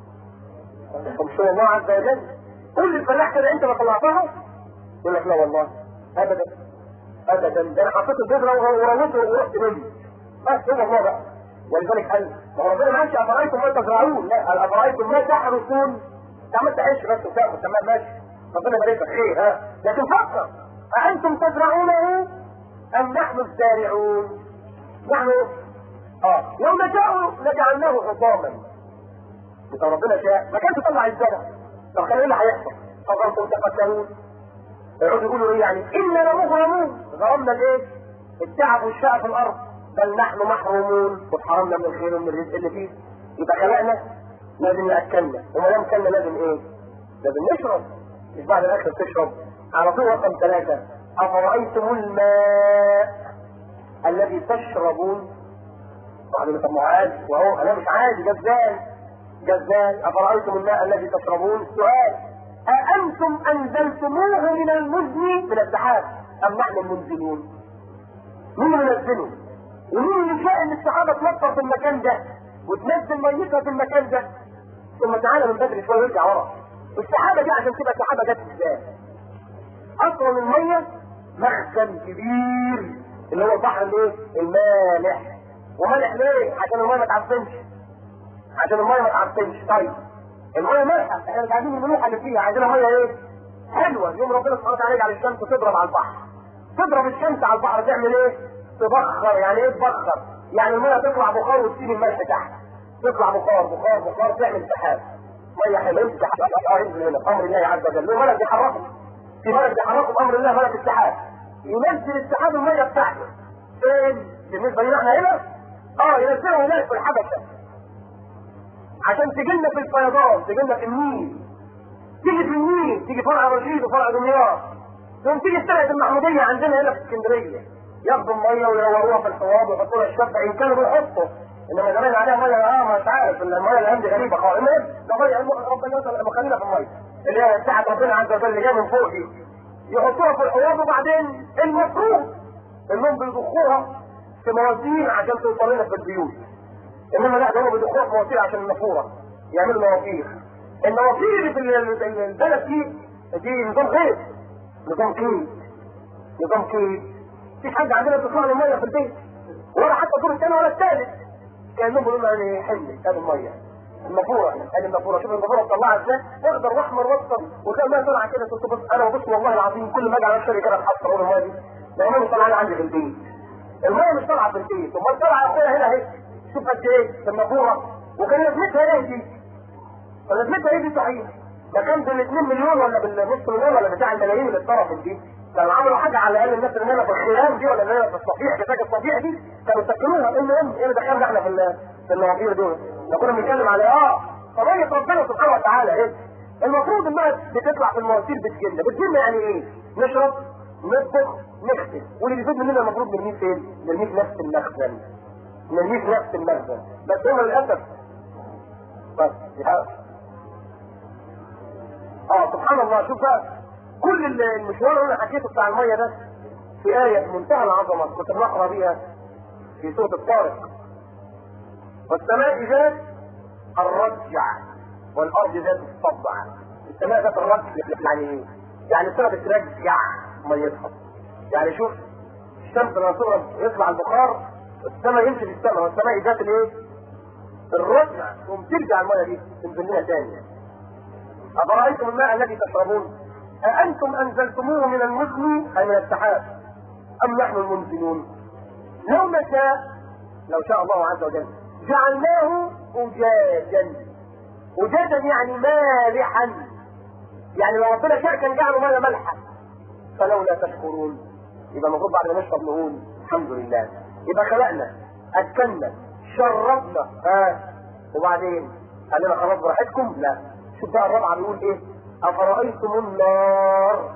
مش هو الله عز وجل كل الفلاح كده انت ما طلعتها يقول لك لا والله ابدا ابدا ده انا حطيت البذره ورويته ورحت منه بس هو الله بقى ولذلك قال ما هو ربنا ما قالش افرايتم ما تزرعون لا قال افرايتم ما تحرثون انت عملت عيش بس وتاكل تمام ماشي ربنا يبارك لك خير ها لكن فكر أأنتم تزرعونه أم نحن الزارعون؟ نحن اه لو نشاء لجعلناه حطاما بتاع ربنا شاء ما كانش يطلع الزرع طب كان ايه اللي هيحصل؟ فظلتم تفكرون يقعدوا يقولوا ايه يعني اننا مغرمون غرمنا الايه؟ التعب والشقى في الارض بل نحن محرومون واتحرمنا من الخير ومن الرزق اللي فيه يبقى خلقنا لازم ناكلنا وما دام كلنا لازم ايه؟ لازم نشرب مش بعد الاكل تشرب على طول رقم ثلاثه افرايتم الماء الذي تشربون بعد ما طب عادي وهو انا مش عادي جزال جزال أفرأيتم الماء الذي تشربون سؤال أأنتم أنزلتموه من المزن من السحاب أم نحن المنزلون مين اللي منزله ومين اللي شاء ان السحابة تمطر في المكان ده وتنزل ميتها في المكان ده ثم تعالى من بدري شوية وارجع ورا السحابة دي عشان تبقى سحابة جت ازاي أصلا المية مخزن كبير اللي هو البحر الايه المالح ومالح ليه عشان المية ما تعفنش عشان الميه ما تعفنش طيب الميه مالحه احنا مش عايزين الملوحه اللي فيها عايزينها ميه ايه؟ حلوه يوم ربنا سبحانه وتعالى يجعل الشمس تضرب على البحر تضرب الشمس على البحر تعمل ايه؟ تبخر يعني ايه تبخر؟ يعني الميه تطلع بخار وتسيب الملح تحت تطلع بخار بخار بخار تعمل سحاب ميه حلوه يمسك سحاب ينزل هنا بامر الله عز وجل له ملك يحركه في ملك بيحركه بامر الله ملك السحاب ينزل السحاب الميه بتاعته فين؟ بالنسبه لنا احنا هنا اه ينزلها هناك في الحبشه عشان تجي لنا في الفيضان تجي لنا في النيل تيجي في النيل تيجي فرع رشيد وفرع دمياط ثم تيجي سرعه المحموديه عندنا هنا في اسكندريه ياخدوا الميه ويروروها في الحوض ويحطوا لها الشفع ان كانوا بيحطوا انما زمان عليها ميه اه مش عارف الميه اللي عندي غريبه خالص المهم ده ميه ربنا يوصل لما خلينا في الميه اللي هي بتاعت ربنا عز وجل اللي جايه من فوق دي يحطوها في الحوض وبعدين المفروض انهم بيضخوها في مواسير عشان توصل لنا في البيوت انما لا ده هم بيدخلوا في مواسير عشان النافوره يعملوا مواسير المواسير اللي في البلد دي دي نظام غير نظام كيد نظام كيد مفيش حد عندنا بتطلع له ميه في البيت ولا حتى الدور الثاني ولا الثالث كانهم بيقولوا لنا يعني حل هذه الميه النافوره ادي النافوره شوف النافوره مطلعها ازاي اخضر واحمر واصفر وتلاقي الميه طالعه كده قلت بص انا ببص والله العظيم كل ما اجي على اشتري كده اتحط اقول الميه دي ده الميه مش طالعه عندي في البيت الميه مش طالعه في البيت امال طالعه يا اخويا هنا اهي شوف قد ايه في النافوره وكان لازمتها ايه دي؟ لازمتها ايه دي صحيح؟ ده كان بال 2 مليون ولا بالنص مليون ولا بتاع الملايين اللي اتصرفت دي كانوا عملوا حاجه على الاقل الناس اللي هنا في الخيام دي ولا اللي هنا في الصفيح كتاج الصفيح دي كانوا سكنوها المهم ايه اللي دخلنا احنا في ال- في المواضيع دول احنا كنا بنتكلم على اه قضيه ربنا سبحانه وتعالى ايه المفروض انها بتطلع في المواسير بتجن بتجن يعني ايه نشرب نطبخ نغسل واللي بيفيد مننا المفروض نرميه فين نرميه في نفس المخزن نرميه في نفس المخزن بس هم للاسف بس يا- اه سبحان الله شوف بقى كل ال- المشوار اللي انا حكيته بتاع الميه ده في آية في منتهى العظمة كنت بنقرا بيها في سورة الطارق والسماء ذات الرجع والأرض ذات الصدع السماء ذات الرجع يعني ايه؟ يعني السماء بترجع ميتها يعني شوف الشمس لما تغرب يطلع البخار السماء يمشي في السماء والسماء ذات الايه؟ الرجع تقوم ترجع الميه دي تنزل لنا تاني أفرأيتم الماء الذي تشربون أأنتم أنزلتموه من المزن أي من السحاب أم نحن المنزلون لو نشاء لو شاء الله عز وجل جعلناه أجاجا أجاجا يعني مالحا يعني لو ربنا شاء كان جعله ماء ملحا فلولا تشكرون يبقى المفروض بعد ما نشرب نقول الحمد لله يبقى خلقنا أكلنا شربنا ها وبعدين قال لنا خلاص براحتكم لا شوف بقى الرابعه بيقول ايه افرايتم النار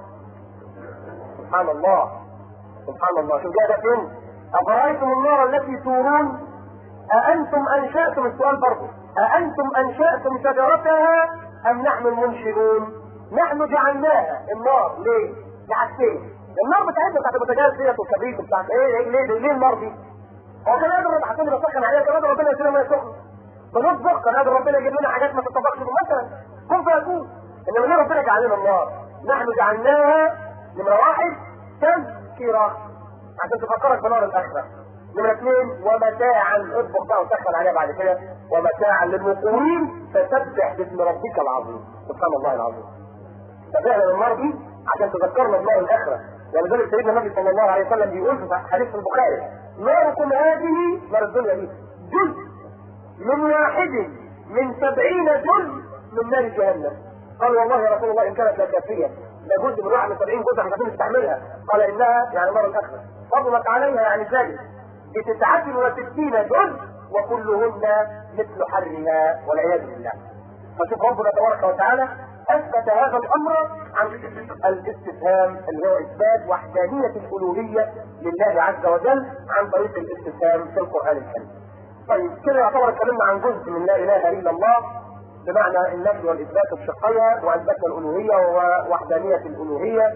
سبحان الله سبحان الله شوف ده فين افرايتم النار التي تورون اانتم انشاتم السؤال برضه اانتم انشاتم شجرتها ام نحن المنشئون نحن جعلناها النار ليه لحاجتين النار بتاعتنا بتاعت البوتاجاز ديت والكبريت بتاعت ايه ايه ليه ليه النار دي هو كان قادر ربنا حاطين بسخن عليها كان قادر ربنا يدينا ميه سخنه بنطبخ كان قادر ربنا يجيب لنا حاجات ما تطبخش مثلا كن فيكون انما ليه ربنا جعل لنا النار نحن جعلناها نمره واحد تذكره عشان تفكرك بنار الاخره نمرة اثنين ومتاعا اطبخ بقى وسخن عليها بعد كده ومتاعا للمقيمين فسبح باسم ربك العظيم سبحان الله العظيم ففعلا النار دي عشان تذكرنا بنار الاخره ولذلك سيدنا النبي صلى الله عليه وسلم بيقول في حديث في البخاري ناركم هذه نار الدنيا دي جزء من واحد من سبعين جزء من نار جهنم قال والله يا رسول الله ان كانت لكافيه ده جزء من واحد من 70 جزء احنا عايزين نستعملها قال انها يعني نار الاخره فضلت عليها يعني ذلك بتسعة وستين جزء وكلهن مثل حرها والعياذ بالله فشوف ربنا تبارك وتعالى اثبت هذا الامر عن الاستفهام اللي هو اثبات وحدانيه الالوهيه لله عز وجل عن طريق الاستفهام في القران الكريم. طيب كده يعتبر اتكلمنا عن جزء من لا اله الا الله بمعنى النفي والاثبات بشقيها واثبتنا الالوهيه ووحدانيه الالوهيه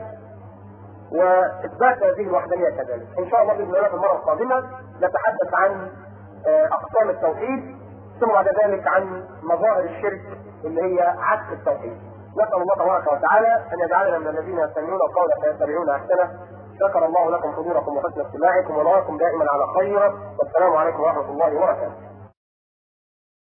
واثبات هذه الوحدانيه كذلك. ان شاء الله باذن الله في المره القادمه نتحدث عن آه، اقسام التوحيد ثم بعد ذلك عن مظاهر الشرك اللي هي عكس التوحيد. نسال الله تبارك وتعالى ان يجعلنا من الذين يستمعون القول فيتبعون احسنه. شكر الله لكم حضوركم وحسن استماعكم ونراكم دائما على خير والسلام عليكم ورحمه الله وبركاته.